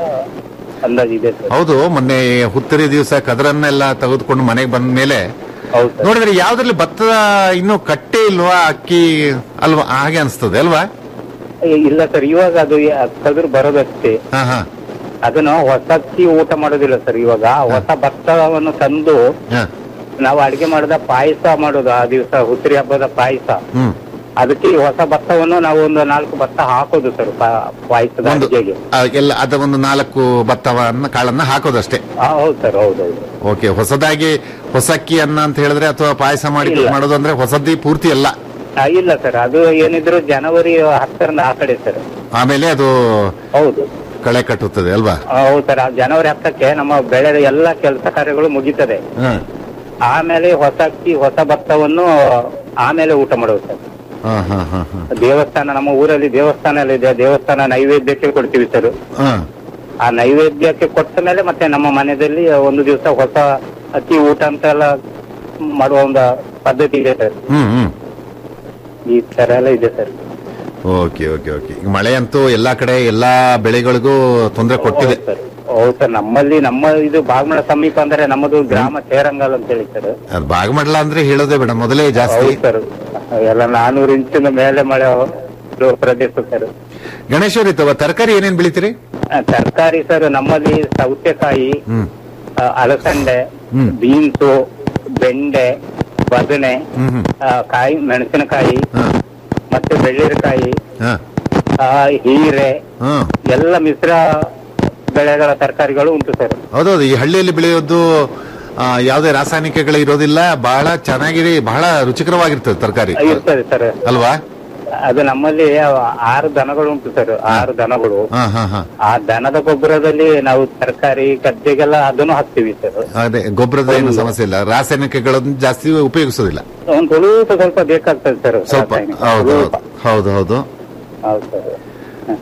ಅಂದಾಜಿದೆ ಸರ್ ಹೌದು ಮೊನ್ನೆ ಹುತ್ತರಿ ದಿವಸ ಕದರನ್ನೆಲ್ಲ ತೆಗೆದುಕೊಂಡು ಮನೆಗೆ ಬಂದ ಮೇಲೆ ಹೌದು ಸರ್ ನೋಡಿದ್ರೆ ಯಾವ್ದ್ರಲ್ಲಿ ಭತ್ತದ ಇನ್ನೂ ಕಟ್ಟೆ ಇಲ್ವಾ ಅಕ್ಕಿ ಅಲ್ವಾ ಹಾಗೆ ಅನ್ಸ್ತದೆ ಅಲ್ವಾ ಏ, ಇಲ್ಲ ಸರ್ ಇವಾಗ ಅದು ಯ- ಕದಿರು ಬರೋದಷ್ಟೇ ಹಾ ಹಾ ಅದನ್ನು ಹೊಸ ಅಕ್ಕಿ ಊಟ ಮಾಡೋದಿಲ್ಲ ಸರ್ ಇವಾಗ ಹೊಸ ಭತ್ತವನ್ನು ತಂದು ಹಾ. ನಾವು ಅಡಿಗೆ ಮಾಡಿದ ಪಾಯಸ ಮಾಡೋದು ಆ ದಿವಸ ಹುತ್ತರಿ ಹಬ್ಬದ ಪಾಯಸ ಹ್ಮ್ ಅದಕ್ಕೆ ಈ ಹೊಸ ಭತ್ತವನ್ನು ನಾವು ಒಂದು ನಾಲ್ಕು ಭತ್ತ ಹಾಕೋದು ಸರ್ ಪಾ- ಪಾಯಸದ ಒಂದು ಅಡಿಗೆಗೆ ಆ, ಎಲ್ಲ ಅದ ಒಂದು ನಾಲ್ಕು ಭತ್ತವನ್ನ ಕಾಳನ್ನ ಹಾಕೋದಷ್ಟೇ ಆ, ಹೌದು ಸರ್ ಹೌದೌದು ಓಕೆ ಹೊಸದಾಗಿ ಹೊಸ ಅಕ್ಕಿ ಅನ್ನ ಅಂತ ಹೇಳಿದ್ರೆ ಅಥವಾ ಪಾಯಸ ಮಾಡಿ ಇಲ್ಲ. ಮಾಡೋದು ಅಂದ್ರೆ ಹೊಸದ್ದಿ ಪೂರ್ತಿ ಅಲ್ಲ ಆ, ಇಲ್ಲ ಸರ್ ಅದು ಏನಿದ್ರು ಜನವರಿ ಹತ್ತರಿಂದ ಆ ಕಡೆ ಸರ್ ಆಮೇಲೆ ಅದು ಹೌದು ಕಳೆ ಕಟ್ಟುತ್ತದೆ ಅಲ್ವಾ ಆ, ಹೌದು ಸರ್ ಆ ಜನವರಿ ಹತ್ತಕ್ಕೆ ನಮ್ಮ ಬೆಳೆದ ಎಲ್ಲ ಕೆಲಸ ಕಾರ್ಯಗಳು ಮುಗೀತದೆ ಹ್ಮ್ ಆಮೇಲೆ ಹೊಸ ಅಕ್ಕಿ ಹೊಸ ಭತ್ತವನ್ನು ಆಮೇಲೆ ಊಟ ಮಾಡೋದು ಸರ್ ಹಾ ಹಾ ಹಾ ಹಾ ದೇವಸ್ಥಾನ ನಮ್ಮ ಊರಲ್ಲಿ ದೇವಸ್ಥಾನ ಎಲ್ಲ ಇದೆ ದೇವಸ್ಥಾನ ನೈವೇದ್ಯಕ್ಕೆ ಕೊಡ್ತೀವಿ ಸರ್ ಹಾ ಆ ನೈವೇದ್ಯಕ್ಕೆ ಕೊಟ್ಟ ಮೇಲೆ ಮತ್ತೆ ನಮ್ಮ ಮನೆಯಲ್ಲಿ ಒಂದು ದಿವಸ ಹೊಸ ಅಕ್ಕಿ ಊಟ ಅಂತ ಎಲ್ಲ ಮಾಡುವ ಒಂದು ಪದ್ಧತಿ ಇದೆ ಸರ್ ಹ್ಮ್ ಹ್ಮ್ ಈ ತರ ಎಲ್ಲ ಇದೆ ಸರ್ ಓಕೆ ಓಕೆ ಓಕೆ ಈಗ ಮಳೆ ಅಂತೂ ಎಲ್ಲಾ ಕಡೆ ಎಲ್ಲಾ ಬೆಳೆಗಳಿಗೂ ತೊಂದರೆ ಕೊಟ್ಟಿದೆ ಹೌದು ಸರ್ ಹೌದು ಸರ್ ನಮ್ಮಲ್ಲಿ ನಮ್ಮ ಇದು ಬಾಗಮಳ ಸಮೀಪ ಅಂದ್ರೆ ನಮ್ಮದು ಗ್ರಾಮ ಸೇರಂಗಲ್ ಅಂತ ಹೇಳಿ ಸರ್ ಅದು ಬಾಗಮಂಡಲ ಅಂದ್ರೆ ಹೇಳೋದೇ ಬೇಡ ಮೊದಲೇ ಜಾಸ್ತಿ ಹೌದು ಸರ್ ಎಲ್ಲ ನಾನೂರು ಇಂಚಿನ ಮೇಲೆ ಮಳೆ ಇರೋ ಪ್ರದೇಶ ಸರ್ ಗಣೇಶ್ ಅವ್ರ ತರಕಾರಿ ಏನೇನ್ ಬೆಳಿತೀರಿ ತರಕಾರಿ ಸರ್ ನಮ್ಮಲ್ಲಿ ಸೌತೆಕಾಯಿ ಹ್ಮ್ ಆ, ಅಲಸಂಡೆ ಹ್ಮ್. ಬೀನ್ಸು ಬೆಂಡೆ ಬದನೆ ಹ್ಮ್ ಹ್ಮ್ ಆ, ಕಾಯಿ ಮೆಣಸಿನಕಾಯಿ ಹಾ ಮತ್ತೆ ಬೆಳ್ಳಿರಕಾಯಿ ಹಾ ಆ, ಹೀರೆ ಹಾ ಎಲ್ಲ ಮಿಶ್ರ ಬೆಳೆಗಳ ತರಕಾರಿಗಳು ಉಂಟು ಸರ್ ಹೌದೌದು ಈ ಹಳ್ಳಿಯಲ್ಲಿ ಬೆಳೆಯೋದು ಆ, ಯಾವುದೇ ರಾಸಾಯನಿಕಗಳು ಇರೋದಿಲ್ಲ ಬಹಳ ಚೆನ್ನಾಗಿ ಬಹಳ ರುಚಿಕರವಾಗಿರ್ತದೆ ತರಕಾರಿ ಇರ್ತದೆ ಸರ್ ಅಲ್ವಾ ಅದು ನಮ್ಮಲ್ಲಿ ಆರು ದನಗಳು ಉಂಟು ಸರ್ ಆರು ದನಗಳು ಹಾ ಹಾ ಹಾ ಆ ದನದ ಗೊಬ್ಬರದಲ್ಲಿ ನಾವು ತರಕಾರಿ ಗದ್ದೆಗೆಲ್ಲ ಅದನ್ನು ಹಾಕ್ತಿವಿ ಸರ್ ಅದೇ ಗೊಬ್ಬರದ ಏನು ಸಮಸ್ಯೆ ಇಲ್ಲ ರಾಸಾಯನಿಕಗಳನ್ನು ಜಾಸ್ತಿ ಉಪಯೋಗಿಸೋದಿಲ್ಲ ಒಂದು ಸ್ವಲ್ಪ ಸ್ವಲ್ಪ ಬೇಕಾಗ್ತದೆ ಸರ್ ಸ್ವಲ್ಪ ರಾಸಾಯನಿಕ. ಹೌದು ಸ್ವಲ್ಪ. ಹೌದು ಹೌದು ಹೌದು ಸರ್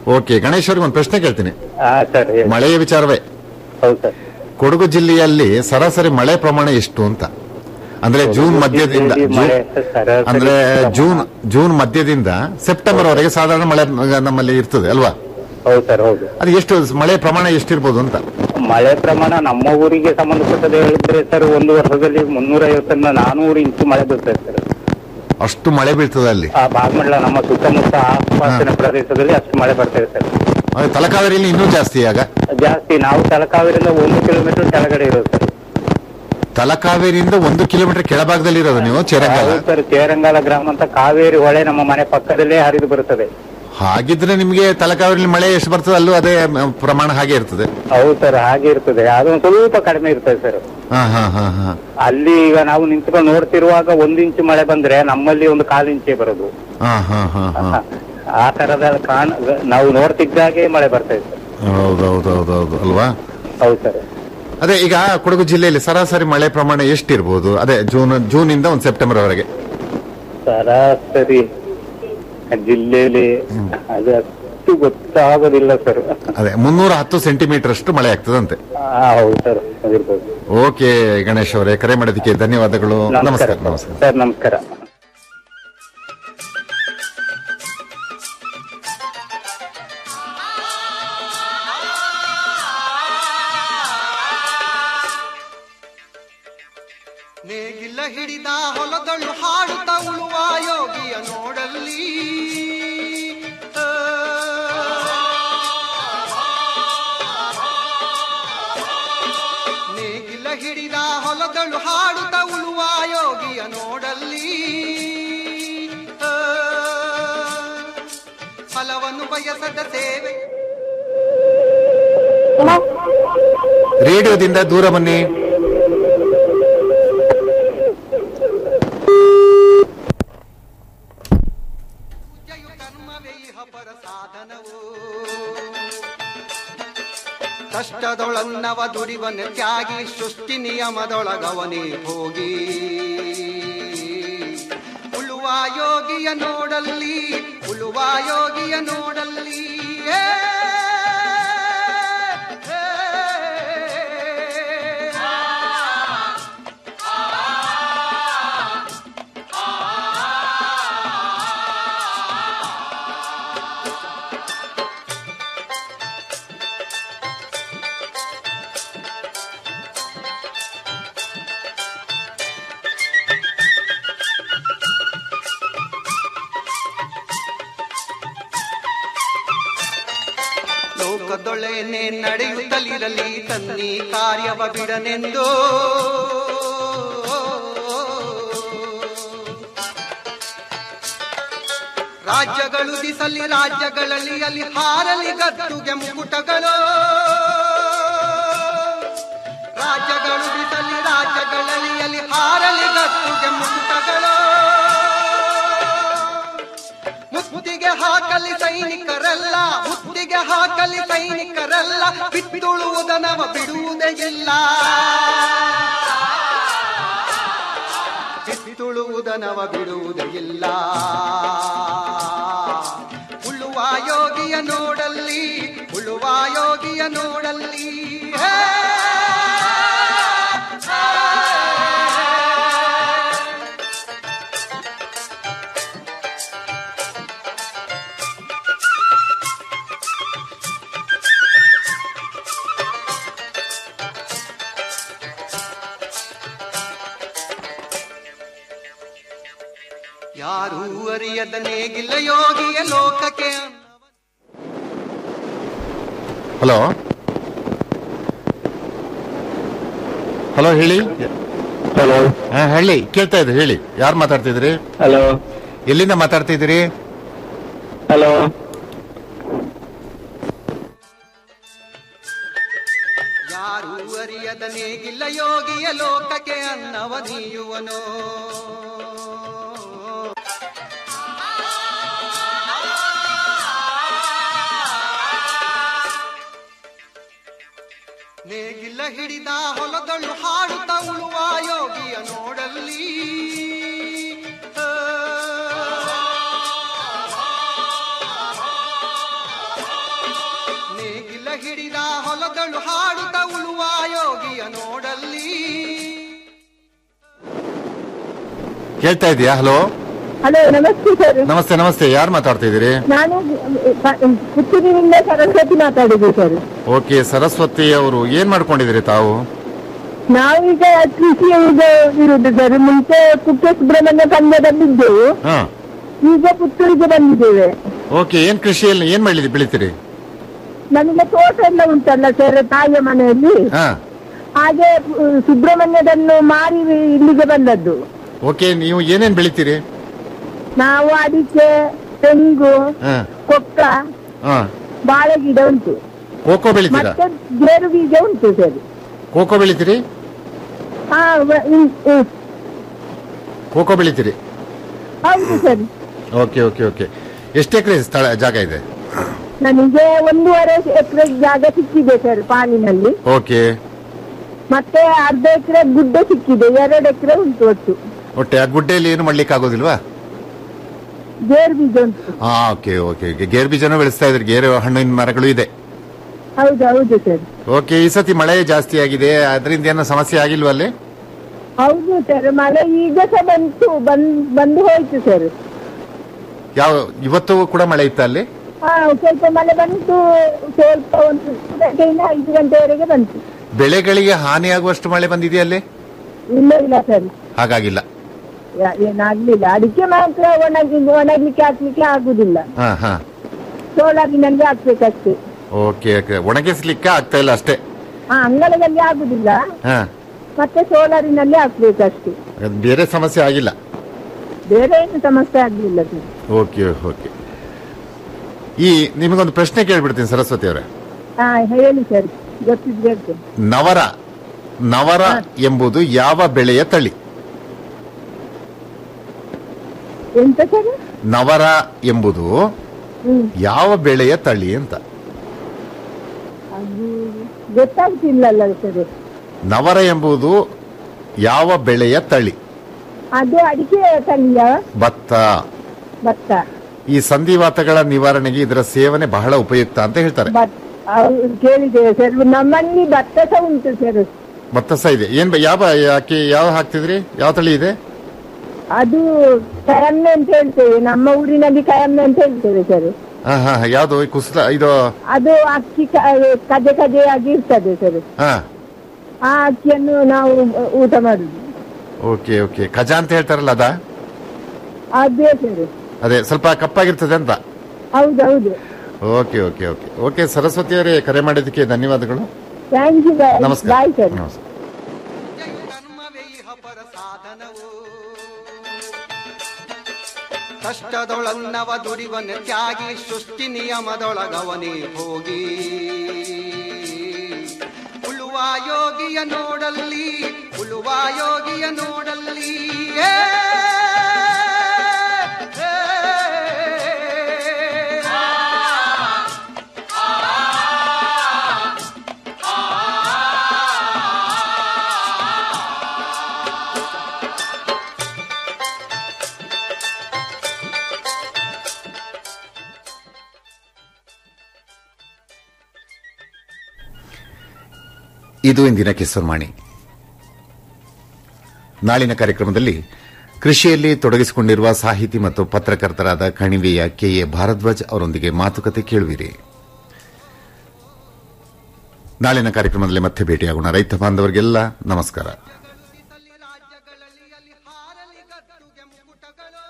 ಓಕೆ ಗಣೇಶ್ ಅವ್ರಿಗೆ ಒಂದು ಪ್ರಶ್ನೆ ಕೇಳ್ತೀನಿ ಹಾ ಸರ್ ಹೇಳಿ. ಮಳೆಯ ವಿಚಾರವೇ ಹೌದು ಸರ್ ಕೊಡಗು ಜಿಲ್ಲೆಯಲ್ಲಿ ಸರಾಸರಿ ಮಳೆ ಪ್ರಮಾಣ ಎಷ್ಟು ಅಂತ ಅಂದ್ರೆ ಜೂನ್ ಮಧ್ಯದಿಂದ ಜಿಲ್ಲೆಯಲ್ಲಿ ಜೂನ್- ಮಳೆ ಸರಾಸರಿ ಅಂದ್ರೆ ಪ್ರಮಾಣ. ಜೂನ್ ಜೂನ್ ಮಧ್ಯದಿಂದ ಸೆಪ್ಟೆಂಬರ್ ವರೆಗೆ ಸಾಧಾರಣ ಮಳೆ ನಮ್ಮಲ್ಲಿ ಇರ್ತದೆ ಅಲ್ವಾ ಹೌದು ಸರ್ ಹೌದು ಅದು ಎಷ್ಟು ಮಳೆ ಪ್ರಮಾಣ ಎಷ್ಟಿರ್ಬೋದು ಅಂತ ಮಳೆ ಪ್ರಮಾಣ ನಮ್ಮ ಊರಿಗೆ ಸಂಬಂಧಪಟ್ಟದ್ದು ಹೇಳಿದ್ರೆ ಸರ್ ಒಂದು ವರ್ಷದಲ್ಲಿ ಮುನ್ನೂರ ಐವತ್ತರಿಂದ ನಾನೂರು ಇಂಚು ಮಳೆ ಬೀಳ್ತದೆ ಸರ್ ಅಷ್ಟು ಮಳೆ ಬೀಳ್ತದೆ ಅಲ್ಲಿ ಆ ಭಾಗಮಂಡಲ ನಮ್ಮ ಸುತ್ತಮುತ್ತ ಆಸುಪಾಸಿನ ಪ್ರದೇಶದಲ್ಲಿ ಅಷ್ಟು ಮಳೆ ಬರ್ತದೆ ಸರ್ ಆದ್ರೆ ತಲಕಾವೇರಿಯಲ್ಲಿ ಇನ್ನೂ ಜಾಸ್ತಿ ಆಗ ಜಾಸ್ತಿ ನಾವು ತಲಕಾವೇರಿಯಿಂದ ಒಂದು ಕಿಲೋಮೀಟರ್ ಕೆಳಗಡೆ ಇರೋದು ಸರ್ ತಲಕಾವೇರಿಯಿಂದ ಒಂದು ಕಿಲೋಮೀಟರ್ ಕೆಳಭಾಗದಲ್ಲಿ ಇರೋದು ನೀವು ಚೇರಂಗಾಲ ಹೌದು ಸರ್ ಚೇರಂಗಾಲ ಗ್ರಾಮ ಅಂತ ಕಾವೇರಿ ಹೊಳೆ ನಮ್ಮ ಮನೆ ಪಕ್ಕದಲ್ಲೇ ಹರಿದು ಬರುತ್ತದೆ ಹಾಗಿದ್ರೆ ನಿಮಗೆ ತಲಕಾವೇರಿಯಲ್ಲಿ ಮಳೆ ಎಷ್ಟು ಬರ್ತದೆ ಅಲ್ಲೂ ಅದೇ ಮ, ಪ್ರಮಾಣ ಹಾಗೆ ಇರ್ತದೆ ಹೌದು ಸರ್ ಹಾಗೆ ಇರ್ತದೆ ಅದು ಒಂದು ಸ್ವಲ್ಪ ಕಡಿಮೆ ಇರ್ತದೆ ಸರ್ ಹಾ ಹಾ ಹಾ ಹಾ ಅಲ್ಲಿ ಈಗ ನಾವು ನಿಂತ್ಕೊಂಡು ನೋಡ್ತಿರುವಾಗ ಒಂದ್ ಇಂಚು ಮಳೆ ಬಂದ್ರೆ ನಮ್ಮಲ್ಲಿ ಒಂದು ಕಾಲು ಇಂಚೆ ಬರೋದು ಹಾ ಹಾ ಹಾ ಹಾ ಆ ತರದ ಕಾಣ ನಾವು ನೋಡ್ತಿದ್ದಾಗೆ ಮಳೆ ಬರ್ತಾ ಇದೆ ಸರ್ ಹೌದೌದೌದೌದು ಅಲ್ವಾ ಹೌದು ಸರ್ ಅದೇ ಈಗ ಕೊಡಗು ಜಿಲ್ಲೆಯಲ್ಲಿ ಸರಾಸರಿ ಮಳೆ ಪ್ರಮಾಣ ಎಷ್ಟಿರ್ಬೋದು ಅದೇ ಜೂನ್ ಜೂನ್ ಇಂದ ಒಂದು ಸೆಪ್ಟೆಂಬರ್ ವರೆಗೆ ಸರಾಸರಿ ಜಿಲ್ಲೆಯಲ್ಲಿ ಅದು ಅಷ್ಟು ಗೊತ್ತಾಗೋದಿಲ್ಲ ಸರ್ ಅದೇ ಮುನ್ನೂರ ಹತ್ತು ಸೆಂಟಿಮೀಟರ್ ಅಷ್ಟು ಮಳೆ ಆಗ್ತದಂತೆ ಹೌದು ಸರ್ ಅದಿರ್ಬೋದು ಓಕೆ ಗಣೇಶ್ ಅವರೇ ಕರೆ ಮಾಡೋದಕ್ಕೆ ಧನ್ಯವಾದಗಳು ನಮಸ್ಕಾರ ನಮಸ್ಕಾರ ಸರ್ ನಮಸ್ಕಾರ ನೇಗಿಲ ಹಿಡಿದ ಹೊಲದಳು ಹಾಡುತ್ತ ಉಳುವ ಯೋಗಿಯ ನೋಡಲ್ಲಿ ಆ, ನೇಗಿಲ ಹಿಡಿದ ಹೊಲದಳು ಹಾಡುತ್ತ ಉಳುವ ಯೋಗಿಯ ನೋಡಲ್ಲಿ ಆ, ಫಲವನ್ನು ಬಯಸದ ಸೇವೆ ರೇಡಿಯೋದಿಂದ ದೂರ ಬನ್ನಿ ಪೂಜೆಯು ಕರ್ಮವೇ ಇಹ ಪರ ಸಾಧನವು ಕಷ್ಟದೊಳನ್ನವ ದುಡಿವನ ತ್ಯಾಗಿ ಸೃಷ್ಟಿ ನಿಯಮದೊಳಗವನೇ ಹೋಗಿ ಉಳುವ ಯೋಗಿಯ ನೋಡಲ್ಲಿ ಉಳುವ ಯೋಗಿಯ ನೋಡಲ್ಲಿ ಏ, ಏ, ಲೋಕದೊಳೆನೆ ನಡೆಯುತ್ತಲಿರಲಿ ತನ್ನಿ ಕಾರ್ಯವ ಬಿಡನೆಂದು ರಾಜ್ಯಗಳು ದಿಸಲಿ ರಾಜ್ಯಗಳಲ್ಲಿ ಅಲ್ಲಿ ಹಾರಲಿ ಗದ್ದುಗೆ ಮುಕುಟಗಳು ರಾಜ್ಯಗಳು ದಿಸಲಿ ರಾಜ್ಯಗಳಲ್ಲಿ ಅಲ್ಲಿ ಹಾರಲಿ ಗದ್ದುಗೆ ಮುಕುಟಗಳು ಮುತ್ತಿಗೆ ಹಾಕಲಿ ಸೈನಿಕರಲ್ಲ ಮುತ್ತಿಗೆ ಹಾಕಲಿ ಸೈನಿಕರಲ್ಲ ಬಿತ್ತುಳುವುದನವ ಬಿಡುವುದೇ ಇಲ್ಲ ಬಿತ್ತುಳುವುದನವ ಬಿಡುವುದೇ ಇಲ್ಲ ಉಳುವ ಯೋಗಿಯ ನೋಡಲ್ಲಿ ಉಳುವ ಯೋಗಿಯ ನೋಡಲ್ಲಿ ಹೇ! ಯಾರೂ ಅರಿಯದ ನೇಗಿಲ್ಲ ಯೋಗಿಯ ಲೋಕಕ್ಕೆ ಹಲೋ ಹಲೋ ಹೇಳಿ ಹಲೋ ಹಾ ಹೇಳಿ ಕೇಳ್ತಾ ಇದ್ರಿ ಹೇಳಿ ಯಾರು ಮಾತಾಡ್ತಿದ್ರಿ ಹಲೋ ಎಲ್ಲಿಂದ ಮಾತಾಡ್ತಿದ್ದೀರಿ ಹಲೋ ಯಾರೂ ಅರಿಯದ ನೇಗಿಲ್ಲ ಯೋಗಿಯ ಲೋಕಕ್ಕೆ ಅನ್ನವ ನೀಯುವನೋ ನೇಗಿಲ್ಲ ಹಿಡಿದ ಹೊಲದಳು ಹಾಡುತ್ತ ಉಳುವ ಯೋಗಿಯ ನೋಡಲ್ಲಿ ಆ, ಬದಲು ಹಾಡುತ್ತ ಉಳುವ ಯೋಗಿಯ ನೋಡಲ್ಲಿ ಕೇಳ್ತಾ ಇದೆಯಾ ಹಲೋ ಹಲೋ ನಮಸ್ತೆ ಸರ್ ನಮಸ್ತೆ ನಮಸ್ತೆ ಯಾರು ಮಾತಾಡ್ತಾ ಇದ್ದೀರಿ ನಾನು ಅಹ್, ಪುತ್ತೂರಿನಿಂದ ಸರಸ್ವತಿ ಮಾತಾಡುದು ಸರ್ ಓಕೆ ಸರಸ್ವತಿ ಅವರು ಏನ್ ಮಾಡ್ಕೊಂಡಿದ್ದೀರಿ ತಾವು ನಾವೀಗ ಕೃಷಿ ಈಗ ಇರುದು ಸರ್ ಮುಂಚೆ ಕುಕ್ಕೆ ಸುಬ್ರಹ್ಮಣ್ಯ ಕನ್ನಡದಲ್ಲಿದ್ದೆವು ಹಾ ಈಗ ಪುತ್ತೂರಿಗೆ ಬಂದಿದ್ದೇವೆ ಓಕೆ ಏನ್ ಕೃಷಿಯಲ್ಲಿ ಏನ್ ಬೆಳಿ ಬೆಳಿತೀರಿ ನಮಗೆ ತೋಟ ಎಲ್ಲ ಉಂಟಲ್ಲ ಸರ್ ತಾಯಿಯ ಮನೆಯಲ್ಲಿ ಹಾ ಹಾಗೆ ಅಹ್, ಸುಬ್ರಹ್ಮಣ್ಯದನ್ನು ಮಾರಿ ಇಲ್ಲಿಗೆ ಬಂದದ್ದು ಓಕೆ ನೀವು ಏನೇನ್ ಬೆಳಿತೀರಿ ನಾವು ಅಡಿಕೆ ತೆಂಗು ಹಾ ಕೊಕ್ಕ ಹಾ ಬಾಳೆ ಗಿಡ ಉಂಟು ಕೋಕೋ ಬೆಳಿತೀರಾ ಮತ್ತೆ ಗೇರು ಬೀಜ ಉಂಟು ಸರ್ ಕೋಕೋ ಬೆಳಿತೀರಿ ಹಾ ವ- ಹ್ಮ್, ಹ್ಮ್. ಕೋಕೋ ಬೆಳಿತೀರಿ ಹೌದು ಸರ್ ಓಕೆ ಓಕೆ ಓಕೆ ಎಷ್ಟು ಎಕರೆ ಸ್ಥಳ ಜಾಗ ಇದೆ ನನಗೆ ಒಂದೂವರೆ ಎಕರೆ ಜಾಗ ಸಿಕ್ಕಿದೆ ಸರ್ ಪಾಲಿನಲ್ಲಿ ಓಕೆ ಮತ್ತೆ ಅರ್ಧ ಎಕರೆ ಗುಡ್ಡ ಸಿಕ್ಕಿದೆ ಎರಡು ಎಕರೆ ಉಂಟು ಒಟ್ಟು ಒಟ್ಟೆ ಆ ಗುಡ್ಡೆಯಲ್ಲಿ ಏನು ಮಾಡ್ಲಿಕ್ಕೆ ಆಗೋದಿಲ್ವಾ ಗೇರು ಬೀಜ ಉಂಟು ಹಾ ಓಕೆ ಓಕೆ ಓಕೆ ಗೇರ್ ಬೀಜನೂ ಬೆಳೆಸ್ತಾ ಇದ್ರಿ ಗೇರು ಹಣ್ಣಿನ ಮರಗಳು ಇದೆ ಹೌದು ಹೌದು ಸರ್ ಓಕೆ ಈ ಸತಿ ಮಳೆ ಜಾಸ್ತಿ ಆಗಿದೆ ಅದರಿಂದ ಏನೋ ಸಮಸ್ಯೆ ಆಗಿಲ್ವಾ ಅಲ್ಲಿ ಹೌದು ಸರ್ ಮಳೆ ಈಗ ಸಹ ಬಂತು ಬಂದ್ ಬಂದು ಹೋಯ್ತು ಸರ್ ಯಾವ ಇವತ್ತು ಕೂಡ ಮಳೆ ಇತ್ತ ಅಲ್ಲಿ ಹಾ ಸ್ವಲ್ಪ ಮಳೆ ಬಂತು ಸ್ವಲ್ಪ ಒಂದು ಗಂಟೆಯಿಂದ ಐದು ಗಂಟೆವರೆಗೆ ಬಂತು ಬೆಳೆಗಳಿಗೆ ಹಾನಿಯಾಗುವಷ್ಟು ಮಳೆ ಬಂದಿದೆಯಾ ಅಲ್ಲಿ ಇಲ್ಲ ಇಲ್ಲ ಸರ್ ಹಾಗಾಗಿಲ್ಲ ಯಾ- ಏನಾಗ್ಲಿಲ್ಲ ಅಡಿಕೆ ಮಾತ್ರ ಒಣಗಿ ಒಣಗ್ಲಿಕ್ಕೆ ಹಾಕ್ಲಿಕ್ಕೆ ಆಗುದಿಲ್ಲ ಹಾ ಹಾ ಸೋಲಾರಿನಲ್ಲಿ ಹಾಕ್ಬೇಕಷ್ಟೇ ಓಕೆ ಓಕೆ ಒಣಗಿಸ್ಲಿಕ್ಕೆ ಆಗ್ತಾ ಇಲ್ಲ ಅಷ್ಟೇ ಹಾ ಅಂಗಳದಲ್ಲಿ ಆಗುದಿಲ್ಲ ಹಾ ಮತ್ತೆ ಸೋಲಾರಿನಲ್ಲಿ ಹಾಕ್ಬೇಕಷ್ಟೇ ಅದ್ ಬೇರೆ ಸಮಸ್ಯೆ ಆಗಿಲ್ಲ ಬೇರೆ ಏನು ಸಮಸ್ಯೆ ಆಗ್ಲಿಲ್ಲ ಸರ್ ಓಕೆ ಓಕೆ ಈ ನಿಮಗೊಂದು ಪ್ರಶ್ನೆ ಕೇಳ್ಬಿಡ್ತೀನಿ ಸರಸ್ವತಿ ಅವರೇ ಹಾ ಹೇಳಿ ಸರ್ ಗೊತ್ತಿದ್ರೆ ಹೇಳ್ತೇನೆ ನವರ ನವರ ಎಂಬುದು ಯಾವ ಬೆಳೆಯ ತಳಿ ಎಂತ ಸರ್ ನವರ ಎಂಬುದು ಹ್ಮ್ ಯಾವ ಬೆಳೆಯ ತಳಿ ಅಂತ ಅದು ಗೊತ್ತಾಗ್ತಿಲ್ಲಲ್ಲ ಸರ್ ನವರ ಎಂಬುದು ಯಾವ ಬೆಳೆಯ ತಳಿ ಅದು ಅಡಿಕೆ ತಳಿಯ ಭತ್ತ ಭತ್ತ ಈ ಸಂಧಿವಾತಗಳ ನಿವಾರಣೆಗೆ ಇದರ ಸೇವನೆ ಬಹಳ ಉಪಯುಕ್ತ ಅಂತ ಹೇಳ್ತಾರೆ ಭತ್ ಅವ್ರು ಕೇಳಿದ್ದೇವೆ ಸರ್ ನಮ್ಮಲ್ಲಿ ಭತ್ತ ಸಹ ಉಂಟು ಸರ್ ಭತ್ತ ಸಹ ಇದೆ ಏನ್ ಬ- ಯಾವ ಯಾಕೆ ಯಾವ ಹಾಕ್ತಿದ್ರಿ ಯಾವ ತಳಿ ಇದೆ ಅದು ಕಯಮ್ಮೆ ಅಂತ ಹೇಳ್ತೇವೆ ನಮ್ಮ ಊರಿನಲ್ಲಿ ಕಯಮ್ಮೆ ಅಂತ ಹೇಳ್ತೇವೆ ಸರ್ ಹಾ ಹಾ ಹಾ, ಯಾವ್ದು ಈ ಕುಸಿತ ಇದು ಅದು ಅಕ್ಕಿ ಕ- ಕಜೆ ಕಜೆ ಆಗಿ ಇರ್ತದೆ ಸರ್ ಹಾ ಆ ಅಕ್ಕಿಯನ್ನು ನಾವು ಊಟ ಮಾಡುದು ಓಕೆ ಓಕೆ ಖಜಾ ಅಂತ ಹೇಳ್ತಾರಲ್ಲ ಅದ ಅದೇ ಸರ್ ಅದೇ ಸ್ವಲ್ಪ ಕಪ್ಪಾಗಿರ್ತದೆ ಅಂತ ಹೌದು ಹೌದು okay okay okay okay Saraswati ಅವರೇ ಕರೆ ಮಾಡಿದ್ದಕ್ಕೆ ಧನ್ಯವಾದಗಳು ಥ್ಯಾಂಕ್ ಯು ನಮಸ್ಕಾರ ಬಾಯ್ ಸರ್ ನಮಸ್ಕಾರ ಕರ್ಮವೇ ಇಹ ಪರ ಸಾಧನವು ಕಷ್ಟದೊಳನ್ನವ ದುಡಿವನ ತ್ಯಾಗಿ ಸೃಷ್ಟಿ ನಿಯಮದೊಳಗವನೇ ಹೋಗಿ ಉಳುವ ಯೋಗಿಯ ನೋಡಲ್ಲಿ ಉಳುವ ಯೋಗಿಯ ನೋಡಲ್ಲಿ ಏ, ಏ, ಇದು ಇಂದಿನ ಕಿಸರ್ಮಾಣಿ ನಾಳಿನ ಕಾರ್ಯಕ್ರಮದಲ್ಲಿ ಕೃಷಿಯಲ್ಲಿ ತೊಡಗಿಸಿಕೊಂಡಿರುವ ಸಾಹಿತಿ ಮತ್ತು ಪತ್ರಕರ್ತರಾದ ಕಣಿವೆಯ ಕೆಎ ಭಾರದ್ವಾಜ್ ಅವರೊಂದಿಗೆ ಮಾತುಕತೆ ಕೇಳುವಿರಿ ನಾಳಿನ ಕಾರ್ಯಕ್ರಮದಲ್ಲಿ ಮತ್ತೆ ಭೇಟಿಯಾಗೋಣ ರೈತ ಬಾಂಧವರಿಗೆಲ್ಲ ನಮಸ್ಕಾರ ರಾಜ್ಯಗಳಲ್ಲಿ ಅಲ್ಲಿ ಹಾರಲಿ ಗದ್ದುಗೆ ಮುಕುಟಗಳು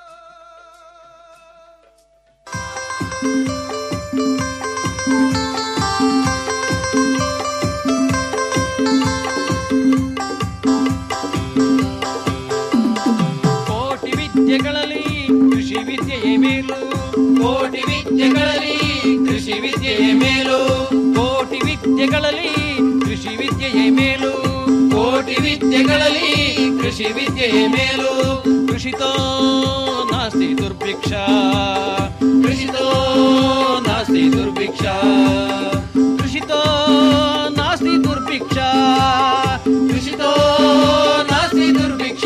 ಕೋಟಿ ವಿದ್ಯೆಗಳಲ್ಲಿ ಕೃಷಿ ವಿದ್ಯೆಯೇ ಮೇಲು ಕೋಟಿ ವಿದ್ಯೆಗಳಲ್ಲಿ ಕೃಷಿ ವಿದ್ಯೆಯೇ ಮೇಲು ಕೋಟಿ ವಿದ್ಯೆಗಳಲ್ಲಿ ಕೃಷಿ ವಿದ್ಯೆಯೇ ಮೇಲು ಕೋಟಿ ವಿದ್ಯೆಗಳಲ್ಲಿ ಕೃಷಿ ವಿದ್ಯೆಯೇ ಮೇಲು ಕೃಷಿತೋ ನಾಸ್ತಿ ದುರ್ಭಿಕ್ಷ ಕೃಷಿತೋ ನಾಸ್ತಿ ದುರ್ಭಿಕ್ಷ ಕೃಷಿತೋ ನಾಸ್ತಿ ದುರ್ಭಿಕ್ಷ ಕೃಷಿತೋ ನಾಸ್ತಿ ದುರ್ಭಿಕ್ಷ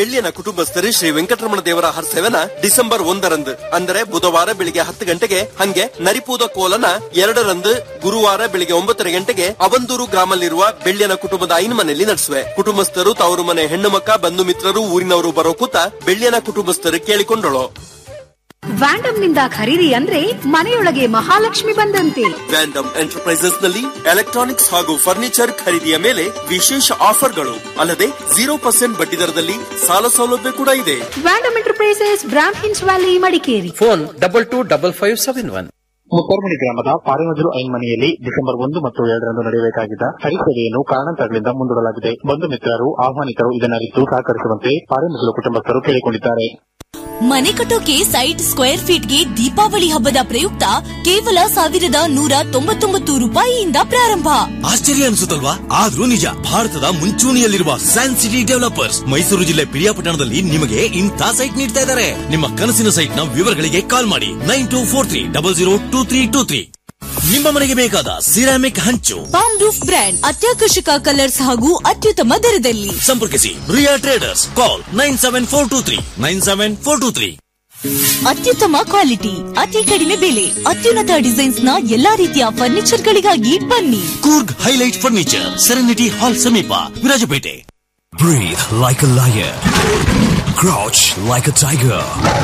ಬೆಳ್ಳಿಯನ ಕುಟುಂಬಸ್ಥರು ಶ್ರೀ ವೆಂಕಟರಮಣ ದೇವರ ಹರ್ಸೇವನ ಡಿಸೆಂಬರ್ ಒಂದರಂದು ಅಂದರೆ ಬುಧವಾರ ಬೆಳಿಗ್ಗೆ ಹತ್ತು ಗಂಟೆಗೆ ಹಂಗೆ ನರಿಪೂದ ಕೋಲನ ಎರಡರಂದು ಗುರುವಾರ ಬೆಳಿಗ್ಗೆ ಒಂಬತ್ತರ ಗಂಟೆಗೆ ಅವಂದೂರು ಗ್ರಾಮದಲ್ಲಿರುವ ಬೆಳ್ಳಿಯನ ಕುಟುಂಬದ ಐನ್ ಮನೆಯಲ್ಲಿ ನಡೆಸುವೆ ಕುಟುಂಬಸ್ಥರು ತವರು ಮನೆ ಹೆಣ್ಣು ಮಕ್ಕ ಬಂಧು ಮಿತ್ರರು ಊರಿನವರು ಬರೋ ಕೂತ ಬೆಳ್ಳಿಯನ ಕುಟುಂಬಸ್ಥರು ಕೇಳಿಕೊಂಡಳು ವ್ಯಾಂಡಮ್ ನಿಂದ ಖರೀದಿ ಅಂದ್ರೆ ಮನೆಯೊಳಗೆ ಮಹಾಲಕ್ಷ್ಮಿ ಬಂದಂತೆ ವ್ಯಾಂಡಮ್ ಎಂಟರ್ಪ್ರೈಸಸ್ ನಲ್ಲಿ ಎಲೆಕ್ಟ್ರಾನಿಕ್ಸ್ ಹಾಗೂ ಫರ್ನಿಚರ್ ಖರೀದಿಯ ಮೇಲೆ ವಿಶೇಷ ಆಫರ್ಗಳು ಅಲ್ಲದೆ ಜೀರೋ ಪರ್ಸೆಂಟ್ ಬಡ್ಡಿ ದರದಲ್ಲಿ ಸಾಲ ಸೌಲಭ್ಯ ಕೂಡ ಇದೆ Vandam enterprises Brahmins valley Madikeri phone double two double five seven one Muttarmudi ಗ್ರಾಮದ ಪಾರಿಮಜರು ಐನ್ಮನೆಯಲ್ಲಿ ಡಿಸೆಂಬರ್ ಒಂದು ಮತ್ತು ಎರಡರಂದು ನಡೆಯಬೇಕಾಗಿದ್ದ ಹರಿಸೇವೆಯನ್ನು ಕಾರಣಾಂತರಗಳಿಂದ ಮುಂದೂಡಲಾಗಿದೆ ಬಂಧು ಮಿತ್ರರು ಆಹ್ವಾನಿತರು ಇದನ್ನರಿತು ಸಹಕರಿಸುವಂತೆ ಪಾರಿಮಜಲು ಕುಟುಂಬಸ್ಥರು ಕೇಳಿಕೊಂಡಿದ್ದಾರೆ ಮನೆ ಕಟ್ಟೋಕೆ ಸೈಟ್ ಸ್ಕ್ವೇರ್ ಫೀಟ್ಗೆ ದೀಪಾವಳಿ ಹಬ್ಬದ ಪ್ರಯುಕ್ತ ಕೇವಲ ಸಾವಿರದ ನೂರ ತೊಂಬತ್ತೊಂಬತ್ತು ರೂಪಾಯಿಯಿಂದ ಪ್ರಾರಂಭ ಆಶ್ಚರ್ಯ ಅನಿಸುತ್ತಲ್ವಾ ಆದ್ರೂ ನಿಜ ಭಾರತದ ಮುಂಚೂಣಿಯಲ್ಲಿರುವ ಸ್ಯಾನ್ ಸಿಟಿ ಡೆವಲಪರ್ಸ್ ಮೈಸೂರು ಜಿಲ್ಲೆ ಪಿರಿಯಾಪಟ್ಟಣದಲ್ಲಿ ನಿಮಗೆ ಇಂಥ ಸೈಟ್ ನೀಡ್ತಾ ಇದ್ದಾರೆ ನಿಮ್ಮ ಕನಸಿನ ಸೈಟ್ ನ ವಿವರಗಳಿಗೆ ಕಾಲ್ ಮಾಡಿ nine two four three double zero two three two three ನಿಮ್ಮ ಮನೆಗೆ ಬೇಕಾದ ಸಿರಾಮಿಕ್ ಹಂಚು ಪಾಮ್ ರೂಫ್ ಬ್ರ್ಯಾಂಡ್ ಅತ್ಯಾಕರ್ಷಕ ಕಲರ್ಸ್ ಹಾಗೂ ಅತ್ಯುತ್ತಮ ದರದಲ್ಲಿ ಸಂಪರ್ಕಿಸಿ Riya traders call nine seven four two three nine seven four two three ಅತ್ಯುತ್ತಮ ಕ್ವಾಲಿಟಿ ಅತಿ ಕಡಿಮೆ ಬೆಲೆ ಅತ್ಯುನ್ನತ ಡಿಸೈನ್ಸ್ ನ ಎಲ್ಲಾ ರೀತಿಯ ಫರ್ನಿಚರ್ ಗಳಿಗಾಗಿ ಬನ್ನಿ Coorg highlight furniture serenity hall ಸಮೀಪ Virajpet Breathe like a lion. Crouch like a tiger.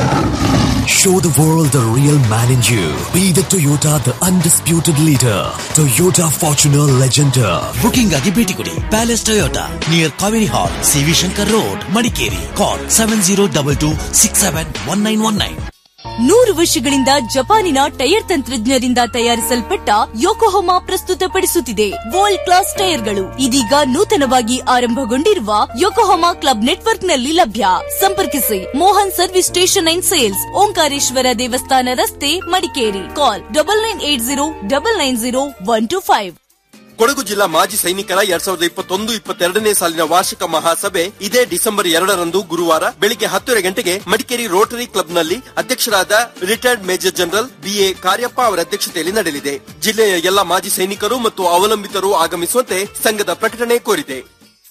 Show the world the real man in you. Be the Toyota, the undisputed leader. Toyota Fortuner Legender. Booking ಆಗಿ ಭೇಟಿ ಕೊಡಿ palace Toyota near Kaveri hall CV Shankar road Madikeri call seven zero double two six seven one nine one nine ನೂರು ವರ್ಷಗಳಿಂದ ಜಪಾನಿನ tyre ತಂತ್ರಜ್ಞರಿಂದ ತಯಾರಿಸಲ್ಪಟ್ಟ Yokohama ಪ್ರಸ್ತುತಪಡಿಸುತ್ತಿದೆ world class ಟೈರ್ಗಳು ಇದೀಗ ನೂತನವಾಗಿ ಆರಂಭಗೊಂಡಿರುವ ಯೋಕೋಹೊಮಾ ಕ್ಲಬ್ ನೆಟ್ವರ್ಕ್ನಲ್ಲಿ ಲಭ್ಯ ಸಂಪರ್ಕಿಸಿ Mohan service station and sales Omkareshwara ದೇವಸ್ಥಾನ ರಸ್ತೆ Madikeri call double nine eight zero double nine zero one two five Kodagu ಜಿಲ್ಲಾ ಮಾಜಿ ಸೈನಿಕರ ಎರಡ್ ಸಾವಿರದ ಇಪ್ಪತ್ತೊಂದು ಇಪ್ಪತ್ತೆರಡನೇ ಸಾಲಿನ ವಾರ್ಷಿಕ ಮಹಾಸಭೆ ಇದೇ ಡಿಸೆಂಬರ್ ಎರಡರಂದು ಗುರುವಾರ ಬೆಳಿಗ್ಗೆ ಹತ್ತುವರೆ ಗಂಟೆಗೆ ಮಡಿಕೇರಿ ರೋಟರಿ ಕ್ಲಬ್ನಲ್ಲಿ ಅಧ್ಯಕ್ಷರಾದ retired major general BA Cariappa ಅವರ ಅಧ್ಯಕ್ಷತೆಯಲ್ಲಿ ನಡೆಯಲಿದೆ ಜಿಲ್ಲೆಯ ಎಲ್ಲ ಮಾಜಿ ಸೈನಿಕರು ಮತ್ತು ಅವಲಂಬಿತರು ಆಗಮಿಸುವಂತೆ ಸಂಘದ ಪ್ರಕಟಣೆ ಕೋರಿದೆ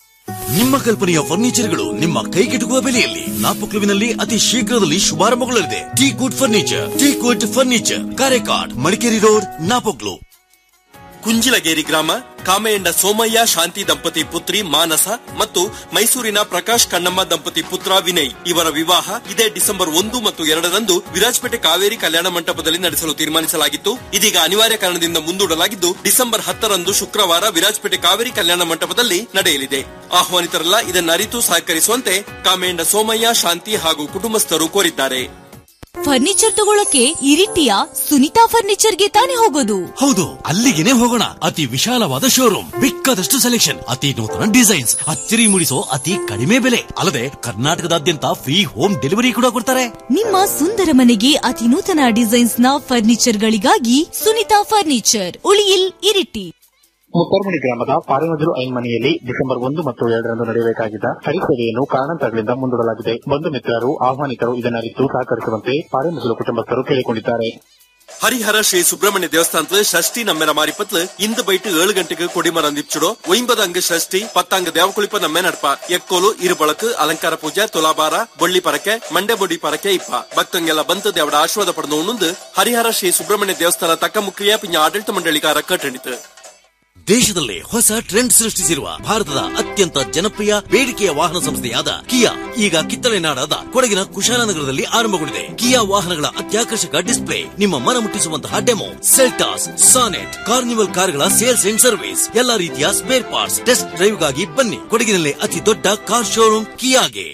ನಿಮ್ಮ ಕಲ್ಪನೆಯ ಫರ್ನಿಚರ್ಗಳು ನಿಮ್ಮ ಕೈಗೆಟುಕುವ ಬೆಲೆಯಲ್ಲಿ ನಾಪಕ್ಲುವಿನಲ್ಲಿ ಅತಿ ಶೀಘ್ರದಲ್ಲಿ ಶುಭಾರಂಭಗೊಳ್ಳಲಿದೆ T good furniture T good furniture Karekad Madikeri road Napoklu Kunjilageri ಗ್ರಾಮ ಕಾಮೆಯಂಡ ಸೋಮಯ್ಯ ಶಾಂತಿ ದಂಪತಿ ಪುತ್ರಿ ಮಾನಸ ಮತ್ತು ಮೈಸೂರಿನ ಪ್ರಕಾಶ್ ಕಣ್ಣಮ್ಮ ದಂಪತಿ ಪುತ್ರ ವಿನಯ್ ಇವರ ವಿವಾಹ ಇದೇ ಡಿಸೆಂಬರ್ ಒಂದು ಮತ್ತು ಎರಡರಂದು ವಿರಾಜಪೇಟೆ ಕಾವೇರಿ ಕಲ್ಯಾಣ ಮಂಟಪದಲ್ಲಿ ನಡೆಸಲು ತೀರ್ಮಾನಿಸಲಾಗಿತ್ತು ಇದೀಗ ಅನಿವಾರ್ಯ ಕಾರಣದಿಂದ ಮುಂದೂಡಲಾಗಿದ್ದು ಡಿಸೆಂಬರ್ ಹತ್ತರಂದು ಶುಕ್ರವಾರ ವಿರಾಜಪೇಟೆ ಕಾವೇರಿ ಕಲ್ಯಾಣ ಮಂಟಪದಲ್ಲಿ ನಡೆಯಲಿದೆ ಆಹ್ವಾನಿತರೆಲ್ಲ ಇದನ್ನು ಅರಿತು ಸಹಕರಿಸುವಂತೆ ಕಾಮೆಯಂಡ ಸೋಮಯ್ಯ ಶಾಂತಿ ಹಾಗೂ ಕುಟುಂಬಸ್ಥರು ಕೋರಿದ್ದಾರೆ ಫರ್ನಿಚರ್ ತಗೊಳಕ್ಕೆ ಇರಿಟಿಯ ಸುನಿತಾ ಫರ್ನಿಚರ್ಗೆ ತಾನೇ ಹೋಗೋದು ಹೌದು ಅಲ್ಲಿಗೆನೆ ಹೋಗೋಣ ಅತಿ ವಿಶಾಲವಾದ ಶೋರೂಮ್ ಬೇಕಾದಷ್ಟು ಸೆಲೆಕ್ಷನ್ ಅತಿ ನೂತನ ಡಿಸೈನ್ಸ್ ಅಚ್ಚರಿ ಮೂಡಿಸೋ ಅತಿ ಕಡಿಮೆ ಬೆಲೆ ಅಲ್ಲದೆ ಕರ್ನಾಟಕದಾದ್ಯಂತ ಫ್ರೀ ಹೋಮ್ ಡೆಲಿವರಿ ಕೂಡ ಕೊಡ್ತಾರೆ ನಿಮ್ಮ ಸುಂದರ ಮನೆಗೆ ಅತಿ ನೂತನ ಡಿಸೈನ್ಸ್ ನ ಫರ್ನಿಚರ್ ಗಳಿಗಾಗಿ ಸುನಿತಾ ಫರ್ನಿಚರ್ ಉಳಿಯಿಲ್ ಇರಿಟಿ ಮುತ್ತರ್ಮುಡಿ ಗ್ರಾಮದ ಪಾರಿಮಜರು ಐನ್ಮನೆಯಲ್ಲಿ ಡಿಸೆಂಬರ್ ಒಂದು ಮತ್ತು ಎರಡರಂದು ನಡೆಯಬೇಕಾಗಿದ್ದ ಹರಿಸೇವೆಯನ್ನು ಕಾರಣಾಂತರಗಳಿಂದ ಮುಂದೂಡಲಾಗಿದೆ ಬಂಧು ಮಿತ್ರರು ಆಹ್ವಾನಿತರು ಇದನ್ನರಿತು ಸಹಕರಿಸುವಂತೆ ಪಾರಿಮಜಲು ಕುಟುಂಬಸ್ಥರು ಕೇಳಿಕೊಂಡಿದ್ದಾರೆ ಹರಿಹರ ಶ್ರೀ ಸುಬ್ರಹ್ಮಣ್ಯ ದೇವಸ್ಥಾನದ ಷಷ್ಠಿ ನಮ್ಮೆರ ಮಾರಿಪತ್ಲು ಇಂದು ಬೈಟ್ ಏಳು ಗಂಟೆಗೆ ಕೊಡಿಮರ ನಿಪ್ಚುಡು ஒன்பது அங்கு ஷஷ்டி பத்தாங்கு தேவக்குளிப்ப நம்ம நடப்ப ಎಕ್ಕೋಲು ಇರುಬಳಕು ಅಲಂಕಾರ ಪೂಜೆ ತುಲಾಭಾರ ಬೊಳ್ಳಿ ಪರಕೆ ಮಂಡೆ ಬೊಡಿ ಪರಕೆ ಇಪ್ಪ ಭಕ್ತಂಗೆಲ್ಲ ಬಂತು ದೇವಡ ಆಶೀರ್ವಾದ ಪಡೆದು ಉಣ್ಣುಂದು ಹರಿಹರ ಶ್ರೀ ಸುಬ್ರಹ್ಮಣ್ಯ ದೇವಸ್ಥಾನ ತಕ್ಕ ಮುಖ್ಯ ಪಿಂಜ ಆಡಳಿತ ಮಂಡಳಿಗಾರ ಕಟ್ಟಣಿತು ದೇಶದಲ್ಲೇ ಹೊಸ ಟ್ರೆಂಡ್ ಸೃಷ್ಟಿಸಿರುವ ಭಾರತದ ಅತ್ಯಂತ ಜನಪ್ರಿಯ ಬೇಡಿಕೆಯ ವಾಹನ ಸಂಸ್ಥೆಯಾದ ಕಿಯಾ ಈಗ ಕಿತ್ತಳೆ ನಾಡಾದ ಕೊಡಗಿನ ಕುಶಾಲನಗರದಲ್ಲಿ ಆರಂಭಗೊಂಡಿದೆ ಕಿಯಾ ವಾಹನಗಳ ಅತ್ಯಾಕರ್ಷಕ ಡಿಸ್ಪ್ಲೇ ನಿಮ್ಮ ಮನ ಮುಟ್ಟಿಸುವಂತಹ ಡೆಮೋ ಸೆಲ್ಟಾಸ್ ಸಾನೆಟ್ ಕಾರ್ನಿವಲ್ ಕಾರುಗಳ ಸೇಲ್ಸ್ ಅಂಡ್ ಸರ್ವಿಸ್ ಎಲ್ಲಾ ರೀತಿಯ ಸ್ಪೇರ್ ಪಾರ್ಟ್ಸ್ ಟೆಸ್ಟ್ ಡ್ರೈವ್ಗಾಗಿ ಬನ್ನಿ ಕೊಡಗಿನಲ್ಲೇ ಅತಿ ದೊಡ್ಡ ಕಾರ್ ಶೋರೂಮ್ ಕಿಯಾಗೆ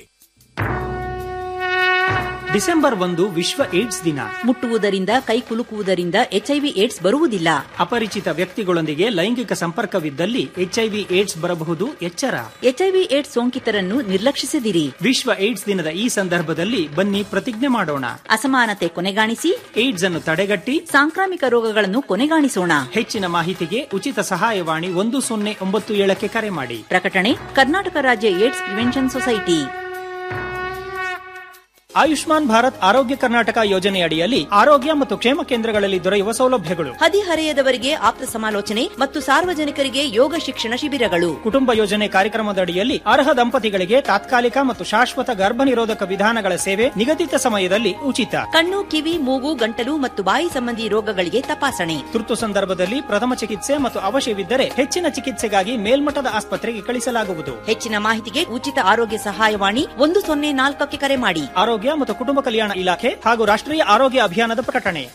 ಡಿಸೆಂಬರ್ ಒಂದು ವಿಶ್ವ ಏಡ್ಸ್ ದಿನ ಮುಟ್ಟುವುದರಿಂದ ಕೈ ಕುಲುಕುವುದರಿಂದ ಎಚ್ಐವಿ ಏಡ್ಸ್ ಬರುವುದಿಲ್ಲ ಅಪರಿಚಿತ ವ್ಯಕ್ತಿಗಳೊಂದಿಗೆ ಲೈಂಗಿಕ ಸಂಪರ್ಕವಿದ್ದಲ್ಲಿ ಎಚ್ಐವಿ ಏಡ್ಸ್ ಬರಬಹುದು ಎಚ್ಚರ ಎಚ್ಐವಿ ಏಡ್ಸ್ ಸೋಂಕಿತರನ್ನು ನಿರ್ಲಕ್ಷಿಸದಿರಿ ವಿಶ್ವ ಏಡ್ಸ್ ದಿನದ ಈ ಸಂದರ್ಭದಲ್ಲಿ ಬನ್ನಿ ಪ್ರತಿಜ್ಞೆ ಮಾಡೋಣ ಅಸಮಾನತೆ ಕೊನೆಗಾಣಿಸಿ ಏಡ್ಸ್ ಅನ್ನು ತಡೆಗಟ್ಟಿ ಸಾಂಕ್ರಾಮಿಕ ರೋಗಗಳನ್ನು ಕೊನೆಗಾಣಿಸೋಣ ಹೆಚ್ಚಿನ ಮಾಹಿತಿಗೆ ಉಚಿತ ಸಹಾಯವಾಣಿ ಒಂದು ಸೊನ್ನೆ ಒಂಬತ್ತು ಏಳಕ್ಕೆ ಕರೆ ಮಾಡಿ ಪ್ರಕಟಣೆ ಕರ್ನಾಟಕ ರಾಜ್ಯ AIDS prevention society Ayushman Bharat ಆರೋಗ್ಯ ಕರ್ನಾಟಕ ಯೋಜನೆಯಡಿಯಲ್ಲಿ ಆರೋಗ್ಯ ಮತ್ತು ಕ್ಷೇಮ ಕೇಂದ್ರಗಳಲ್ಲಿ ದೊರೆಯುವ ಸೌಲಭ್ಯಗಳು ಹದಿಹರೆಯದವರಿಗೆ ಆಪ್ತ ಸಮಾಲೋಚನೆ ಮತ್ತು ಸಾರ್ವಜನಿಕರಿಗೆ ಯೋಗ ಶಿಕ್ಷಣ ಶಿಬಿರಗಳು ಕುಟುಂಬ ಯೋಜನೆ ಕಾರ್ಯಕ್ರಮದಡಿಯಲ್ಲಿ ಅರ್ಹ ದಂಪತಿಗಳಿಗೆ ತಾತ್ಕಾಲಿಕ ಮತ್ತು ಶಾಶ್ವತ ಗರ್ಭ ನಿರೋಧಕ ವಿಧಾನಗಳ ಸೇವೆ ನಿಗದಿತ ಸಮಯದಲ್ಲಿ ಉಚಿತ ಕಣ್ಣು ಕಿವಿ ಮೂಗು ಗಂಟಲು ಮತ್ತು ಬಾಯಿ ಸಂಬಂಧಿ ರೋಗಗಳಿಗೆ ತಪಾಸಣೆ ತುರ್ತು ಸಂದರ್ಭದಲ್ಲಿ ಪ್ರಥಮ ಚಿಕಿತ್ಸೆ ಮತ್ತು ಅವಶ್ಯವಿದ್ದರೆ ಹೆಚ್ಚಿನ ಚಿಕಿತ್ಸೆಗಾಗಿ ಮೇಲ್ಮಟ್ಟದ ಆಸ್ಪತ್ರೆಗೆ ಕಳಿಸಲಾಗುವುದು ಹೆಚ್ಚಿನ ಮಾಹಿತಿಗೆ ಉಚಿತ ಆರೋಗ್ಯ ಸಹಾಯವಾಣಿ ಒಂದು ಸೊನ್ನೆ ನಾಲ್ಕಕ್ಕೆ ಕರೆ ಮಾಡಿ ಆರೋಗ್ಯ ಮತ್ತು ಕುಟುಂಬ ಕಲ್ಯಾಣ ಇಲಾಖೆ ಹಾಗೂ ರಾಷ್ಟ್ರೀಯ ಆರೋಗ್ಯ ಅಭಿಯಾನದ ಪ್ರಕಟಣೆ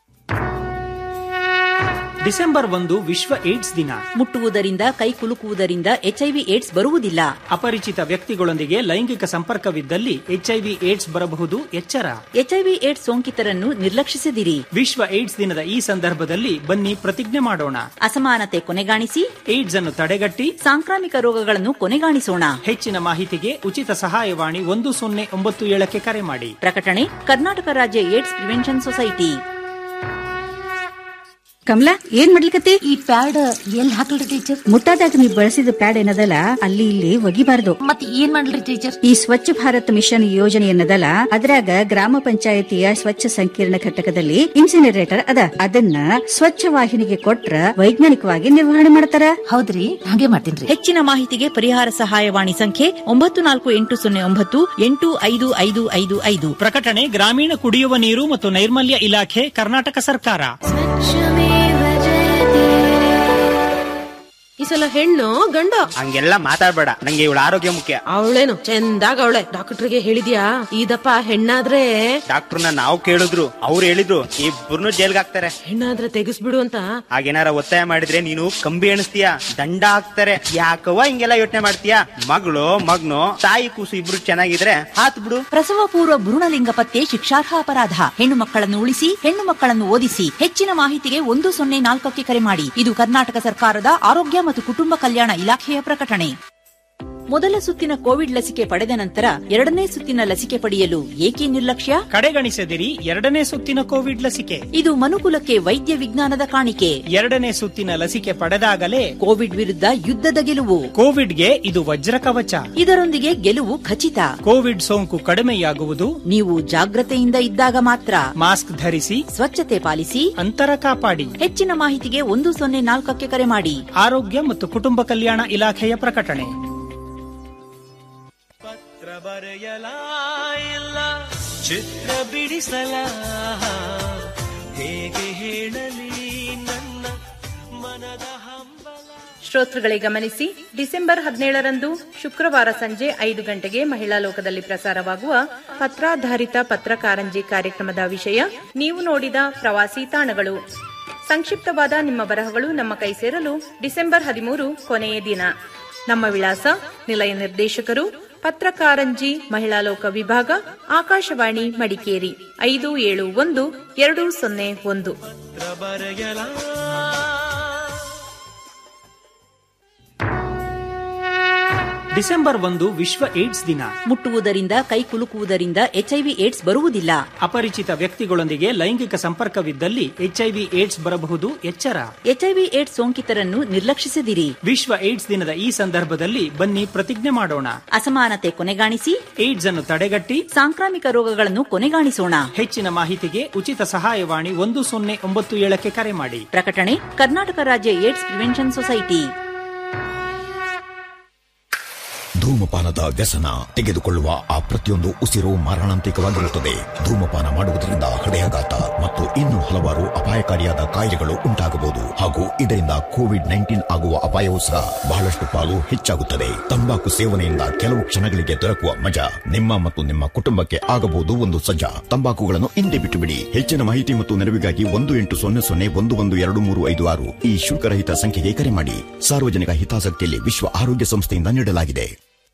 ಡಿಸೆಂಬರ್ ಒಂದು ವಿಶ್ವ ಏಡ್ಸ್ ದಿನ ಮುಟ್ಟುವುದರಿಂದ ಕೈ ಕುಲುಕುವುದರಿಂದ ಎಚ್ಐವಿ ಏಡ್ಸ್ ಬರುವುದಿಲ್ಲ ಅಪರಿಚಿತ ವ್ಯಕ್ತಿಗಳೊಂದಿಗೆ ಲೈಂಗಿಕ ಸಂಪರ್ಕವಿದ್ದಲ್ಲಿ ಎಚ್ಐವಿ ಏಡ್ಸ್ ಬರಬಹುದು ಎಚ್ಚರ ಎಚ್ಐವಿ ಏಡ್ಸ್ ಸೋಂಕಿತರನ್ನು ನಿರ್ಲಕ್ಷಿಸದಿರಿ ವಿಶ್ವ ಏಡ್ಸ್ ದಿನದ ಈ ಸಂದರ್ಭದಲ್ಲಿ ಬನ್ನಿ ಪ್ರತಿಜ್ಞೆ ಮಾಡೋಣ ಅಸಮಾನತೆ ಕೊನೆಗಾಣಿಸಿ ಏಡ್ಸ್ ಅನ್ನು ತಡೆಗಟ್ಟಿ ಸಾಂಕ್ರಾಮಿಕ ರೋಗಗಳನ್ನು ಕೊನೆಗಾಣಿಸೋಣ ಹೆಚ್ಚಿನ ಮಾಹಿತಿಗೆ ಉಚಿತ ಸಹಾಯವಾಣಿ ಒಂದು ಸೊನ್ನೆ ಒಂಬತ್ತು ಏಳಕ್ಕೆ ಕರೆ ಮಾಡಿ ಪ್ರಕಟಣೆ ಕರ್ನಾಟಕ ರಾಜ್ಯ ಏಡ್ಸ್ ಪ್ರಿವೆನ್ಷನ್ ಸೊಸೈಟಿ ಕಮಲಾ ಏನ್ ಮಾಡ್ಲಿಕತ್ತಿ ಈ ಪ್ಯಾಡ್ ಎಲ್ಲಿ ಹಾಕಲ್ರಿ ಟೀಚರ್ ಮುಟ್ಟಾದಾಗ ನೀವ್ ಬಳಸಿದ ಪ್ಯಾಡ್ ಏನದಲ್ಲ ಅಲ್ಲಿ ಇಲ್ಲಿ ಒಗಿಬಾರ್ದು ಮತ್ ಏನ್ ಮಾಡ್ಲಿ ಟೀಚರ್ ಈ ಸ್ವಚ್ಛ ಭಾರತ್ ಮಿಷನ್ ಯೋಜನೆ ಏನದಲ್ಲ ಅದ್ರಾಗ ಗ್ರಾಮ ಪಂಚಾಯತಿಯ ಸ್ವಚ್ಛ ಸಂಕೀರ್ಣ ಘಟಕದಲ್ಲಿ ಇನ್ಸಿನರೇಟರ್ ಅದ ಅದನ್ನ ಸ್ವಚ್ಛ ವಾಹಿನಿಗೆ ಕೊಟ್ರ ವೈಜ್ಞಾನಿಕವಾಗಿ ನಿರ್ವಹಣೆ ಮಾಡ್ತಾರ ಹೌದ್ರಿ ಹಾಗೆ ಮಾಡ್ತೀನ್ರಿ ಹೆಚ್ಚಿನ ಮಾಹಿತಿಗೆ ಪರಿಹಾರ ಸಹಾಯವಾಣಿ ಸಂಖ್ಯೆ ಒಂಬತ್ತು ನಾಲ್ಕು ಎಂಟು ಸೊನ್ನೆ ಒಂಬತ್ತು ಎಂಟು ಐದು ಐದು ಐದು ಐದು ಪ್ರಕಟಣೆ ಗ್ರಾಮೀಣ ಕುಡಿಯುವ ನೀರು ಮತ್ತು ನೈರ್ಮಲ್ಯ ಇಲಾಖೆ ಕರ್ನಾಟಕ ಸರ್ಕಾರ ಈ ಸಲ ಹೆಣ್ಣು ಗಂಡು ಹಂಗೆಲ್ಲ ಮಾತಾಡ್ಬೇಡ ನಂಗೆ ಇವಳ ಆರೋಗ್ಯ ಮುಖ್ಯ ಅವಳೇನು ಚಂದಾಗ ಅವಳೆ ಡಾಕ್ಟರ್ಗೆ ಹೇಳಿದ್ಯಾ ಇದಪ್ಪ ಹೆಣ್ಣಾದ್ರೆ ಡಾಕ್ಟರ್ನ ನಾವು ಕೇಳಿದ್ರು ಅವ್ರು ಹೇಳಿದ್ರು ಇಬ್ಬರನ್ನು ಜೈಲ್ಗೆ ಹಾಕ್ತಾರೆ ಹೆಣ್ಣಾದ್ರೆ ತೆಗಿಸ್ಬಿಡು ಅಂತ ಹಾಗೇನಾರ ಒತ್ತಾಯ ಮಾಡಿದ್ರೆ ನೀನು ಕಂಬಿ ಎಣಿಸ್ತೀಯ ದಂಡ ಹಾಕ್ತಾರೆ ಯಾಕವ್ವ ಹಿಂಗೆಲ್ಲ ಯೋಚನೆ ಮಾಡ್ತೀಯ ಮಗಳು ಮಗ್ನು ತಾಯಿ ಕೂಸು ಇಬ್ರು ಚೆನ್ನಾಗಿದ್ರೆ ಹಾತ್ ಬಿಡು ಪ್ರಸವ ಪೂರ್ವ ಭ್ರೂಣಲಿಂಗ ಪತ್ತೆ ಶಿಕ್ಷಾರ್ಹ ಅಪರಾಧ ಹೆಣ್ಣು ಮಕ್ಕಳನ್ನು ಉಳಿಸಿ ಹೆಣ್ಣು ಮಕ್ಕಳನ್ನು ಓದಿಸಿ ಹೆಚ್ಚಿನ ಮಾಹಿತಿಗೆ ಒಂದು ಸೊನ್ನೆ ನಾಲ್ಕಕ್ಕೆ ಕರೆ ಮಾಡಿ ಇದು ಕರ್ನಾಟಕ ಸರ್ಕಾರದ ಆರೋಗ್ಯ ಮತ್ತು ಕುಟುಂಬ ಕಲ್ಯಾಣ ಇಲಾಖೆಯ ಪ್ರಕಟಣೆ ಮೊದಲ ಸುತ್ತಿನ ಕೋವಿಡ್ ಲಸಿಕೆ ಪಡೆದ ನಂತರ ಎರಡನೇ ಸುತ್ತಿನ ಲಸಿಕೆ ಪಡೆಯಲು ಏಕೆ ನಿರ್ಲಕ್ಷ್ಯ ಕಡೆಗಣಿಸದಿರಿ ಎರಡನೇ ಸುತ್ತಿನ ಕೋವಿಡ್ ಲಸಿಕೆ ಇದು ಮನುಕುಲಕ್ಕೆ ವೈದ್ಯ ವಿಜ್ಞಾನದ ಕಾಣಿಕೆ ಎರಡನೇ ಸುತ್ತಿನ ಲಸಿಕೆ ಪಡೆದಾಗಲೇ ಕೋವಿಡ್ ವಿರುದ್ಧ ಯುದ್ಧದ ಗೆಲುವು ಕೋವಿಡ್ಗೆ ಇದು ವಜ್ರ ಕವಚ ಇದರೊಂದಿಗೆ ಗೆಲುವು ಖಚಿತ ಕೋವಿಡ್ ಸೋಂಕು ಕಡಿಮೆಯಾಗುವುದು ನೀವು ಜಾಗ್ರತೆಯಿಂದ ಇದ್ದಾಗ ಮಾತ್ರ ಮಾಸ್ಕ್ ಧರಿಸಿ ಸ್ವಚ್ಛತೆ ಪಾಲಿಸಿ ಅಂತರ ಕಾಪಾಡಿ ಹೆಚ್ಚಿನ ಮಾಹಿತಿಗೆ ಒಂದು ಸೊನ್ನೆ ನಾಲ್ಕಕ್ಕೆ ಕರೆ ಮಾಡಿ ಆರೋಗ್ಯ ಮತ್ತು ಕುಟುಂಬ ಕಲ್ಯಾಣ ಇಲಾಖೆಯ ಪ್ರಕಟಣೆ ಬರೆಯಲ ಇಲ್ಲ ಚಿತ್ರ ಬಿಡಿಸಲ ಹೇಗೆ ಹೇಳಲಿ ನನ್ನ ಮನದ ಹಂಬಲ ಶ್ರೋತೃಗಳೇ ಗಮನಿಸಿ ಡಿಸೆಂಬರ್ ಹದಿನೇಳರಂದು ಶುಕ್ರವಾರ ಸಂಜೆ ಐದು ಗಂಟೆಗೆ ಮಹಿಳಾ ಲೋಕದಲ್ಲಿ ಪ್ರಸಾರವಾಗುವ ಪತ್ರಾಧಾರಿತ ಪತ್ರಕಾರಂಜಿ ಕಾರ್ಯಕ್ರಮದ ವಿಷಯ ನೀವು ನೋಡಿದ ಪ್ರವಾಸಿ ತಾಣಗಳು ಸಂಕ್ಷಿಪ್ತವಾದ ನಿಮ್ಮ ಬರಹಗಳು ನಮ್ಮ ಕೈ ಸೇರಲು ಡಿಸೆಂಬರ್ ಹದಿಮೂರು ಕೊನೆಯ ದಿನ ನಮ್ಮ ವಿಳಾಸ ನಿಲಯ ನಿರ್ದೇಶಕರು ಪತ್ರಕಾರಂಜಿ ಮಹಿಳಾ ಲೋಕ ವಿಭಾಗ ಆಕಾಶವಾಣಿ ಮಡಿಕೇರಿ ಐದು ಏಳು ಒಂದು ಎರಡು ಸೊನ್ನೆ ಒಂದು ಬರೆಯಲ ಡಿಸೆಂಬರ್ ಒಂದು ವಿಶ್ವ ಏಡ್ಸ್ ದಿನ ಮುಟ್ಟುವುದರಿಂದ ಕೈ ಕುಲುಕುವುದರಿಂದ ಎಚ್ಐವಿ ಏಡ್ಸ್ ಬರುವುದಿಲ್ಲ ಅಪರಿಚಿತ ವ್ಯಕ್ತಿಗಳೊಂದಿಗೆ ಲೈಂಗಿಕ ಸಂಪರ್ಕವಿದ್ದಲ್ಲಿ ಎಚ್ಐವಿ ಏಡ್ಸ್ ಬರಬಹುದು ಎಚ್ಚರ ಎಚ್ಐವಿ ಏಡ್ಸ್ ಸೋಂಕಿತರನ್ನು ನಿರ್ಲಕ್ಷಿಸದಿರಿ ವಿಶ್ವ ಏಡ್ಸ್ ದಿನದ ಈ ಸಂದರ್ಭದಲ್ಲಿ ಬನ್ನಿ ಪ್ರತಿಜ್ಞೆ ಮಾಡೋಣ ಅಸಮಾನತೆ ಕೊನೆಗಾಣಿಸಿ ಏಡ್ಸ್ ಅನ್ನು ತಡೆಗಟ್ಟಿ ಸಾಂಕ್ರಾಮಿಕ ರೋಗಗಳನ್ನು ಕೊನೆಗಾಣಿಸೋಣ ಹೆಚ್ಚಿನ ಮಾಹಿತಿಗೆ ಉಚಿತ ಸಹಾಯವಾಣಿ ಒಂದು ಸೊನ್ನೆ ಒಂಬತ್ತು ಏಳಕ್ಕೆ ಕರೆ ಮಾಡಿ ಪ್ರಕಟಣೆ ಕರ್ನಾಟಕ ರಾಜ್ಯ ಏಡ್ಸ್ ಪ್ರಿವೆನ್ಷನ್ ಸೊಸೈಟಿ ಧೂಮಪಾನದ ವ್ಯಸನ ತೆಗೆದುಕೊಳ್ಳುವ ಆ ಪ್ರತಿಯೊಂದು ಉಸಿರು ಮಾರಣಾಂತಿಕವಾಗಿರುತ್ತದೆ ಧೂಮಪಾನ ಮಾಡುವುದರಿಂದ ಹೃದಯಾಘಾತ ಮತ್ತು ಇನ್ನೂ ಹಲವಾರು ಅಪಾಯಕಾರಿಯಾದ ಕಾಯಿಲೆಗಳು ಉಂಟಾಗಬಹುದು ಹಾಗೂ ಇದರಿಂದ ಕೋವಿಡ್ ನೈನ್ಟೀನ್ ಆಗುವ ಅಪಾಯವೂ ಸಹ ಬಹಳಷ್ಟು ಪಾಲು ಹೆಚ್ಚಾಗುತ್ತದೆ ತಂಬಾಕು ಸೇವನೆಯಿಂದ ಕೆಲವು ಕ್ಷಣಗಳಿಗೆ ದೊರಕುವ ಮಜಾ ನಿಮ್ಮ ಮತ್ತು ನಿಮ್ಮ ಕುಟುಂಬಕ್ಕೆ ಆಗಬಹುದು ಒಂದು ಸಜ್ಜಾ ತಂಬಾಕುಗಳನ್ನು ಹಿಂದೆ ಬಿಟ್ಟು ಬಿಡಿ ಹೆಚ್ಚಿನ ಮಾಹಿತಿ ಮತ್ತು ನೆರವಿಗಾಗಿ ಒಂದು ಎಂಟು ಸೊನ್ನೆ ಸೊನ್ನೆ ಒಂದು ಒಂದು ಎರಡು ಮೂರು ಐದು ಆರು ಈ ಶುಲ್ಕರಹಿತ ಸಂಖ್ಯೆಗೆ ಕರೆ ಮಾಡಿ ಸಾರ್ವಜನಿಕ ಹಿತಾಸಕ್ತಿಯಲ್ಲಿ ವಿಶ್ವ ಆರೋಗ್ಯ ಸಂಸ್ಥೆಯಿಂದ ನೀಡಲಾಗಿದೆ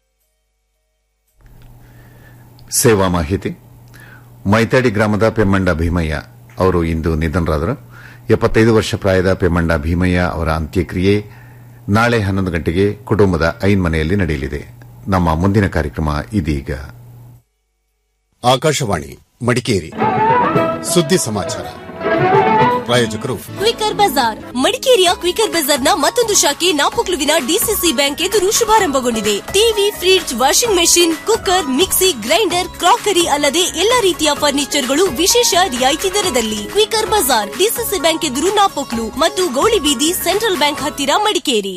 ಸೇವಾ ಮಾಹಿತಿ ಮೈತಾಡಿ ಗ್ರಾಮದ ಪೆಮ್ಮಂಡ ಭೀಮಯ್ಯ ಅವರು ಇಂದು ನಿಧನರಾದರು ಎಪ್ಪತ್ತೈದು ವರ್ಷ ಪ್ರಾಯದ ಪೆಮ್ಮಂಡ ಭೀಮಯ್ಯ ಅವರ ಅಂತ್ಯಕ್ರಿಯೆ ನಾಳೆ ಹನ್ನೊಂದು ಗಂಟೆಗೆ ಕುಟುಂಬದ ಐನ್ ಮನೆಯಲ್ಲಿ ನಡೆಯಲಿದೆ ನಮ್ಮ ಮುಂದಿನ ಕಾರ್ಯಕ್ರಮ ಇದೀಗ ಆಕಾಶವಾಣಿ ಮಡಿಕೇರಿ ಸುದ್ದಿ ಸಮಾಚಾರ ಪ್ರಾಯೋಜಕರು ಕ್ವಿಕರ್ ಬಜಾರ್ ಮಡಿಕೇರಿಯ ಕ್ವಿಕರ್ ಬಜಾರ್ನ ಮತ್ತೊಂದು ಶಾಖೆ ನಾಪೊಕ್ಲುವಿನ ಡಿಸಿಸಿ ಬ್ಯಾಂಕ್ ಎದುರು ಶುಭಾರಂಭಗೊಂಡಿದೆ TV fridge washing machine cooker mixie grinder crockery ಅಲ್ಲದೆ ಎಲ್ಲಾ ರೀತಿಯ ಫರ್ನಿಚರ್ಗಳು ವಿಶೇಷ ರಿಯಾಯಿತಿ ದರದಲ್ಲಿ ಕ್ವಿಕರ್ ಬಜಾರ್ ಡಿಸಿಸಿ ಬ್ಯಾಂಕ್ ಎದುರು ನಾಪೊಕ್ಲು ಮತ್ತು ಗೌಳಿಬೀದಿ ಸೆಂಟ್ರಲ್ ಬ್ಯಾಂಕ್ ಹತ್ತಿರ ಮಡಿಕೇರಿ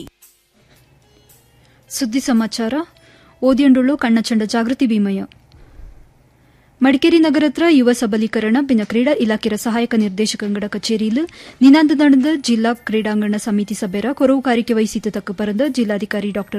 ಸುದ್ದಿ ಸಮಾಚಾರ ಓದಿಯಂಡುಳ್ಳು ಕಣ್ಣಚಂಡ ಜಾಗೃತಿ ಭೀಮಯ್ಯ ಮಡಿಕೇರಿ ನಗರತ್ರ ಯುವ ಸಬಲೀಕರಣ ಪಿನ ಕ್ರೀಡಾ ಇಲಾಖೆಯ ಸಹಾಯಕ ನಿರ್ದೇಶಕಂಗಡ ಕಚೇರಿಯಲ್ಲಿ ನಿನಾಂದ ನಡೆದ ಜಿಲ್ಲಾ ಕ್ರೀಡಾಂಗಣ ಸಮಿತಿ ಸಭೆರ ಕೊರವು ಕಾರ್ಯಕ್ಕೆ ವಹಿಸಿದ ತಕ್ಕ ಪರಂದ ಜಿಲ್ಲಾಧಿಕಾರಿ ಡಾ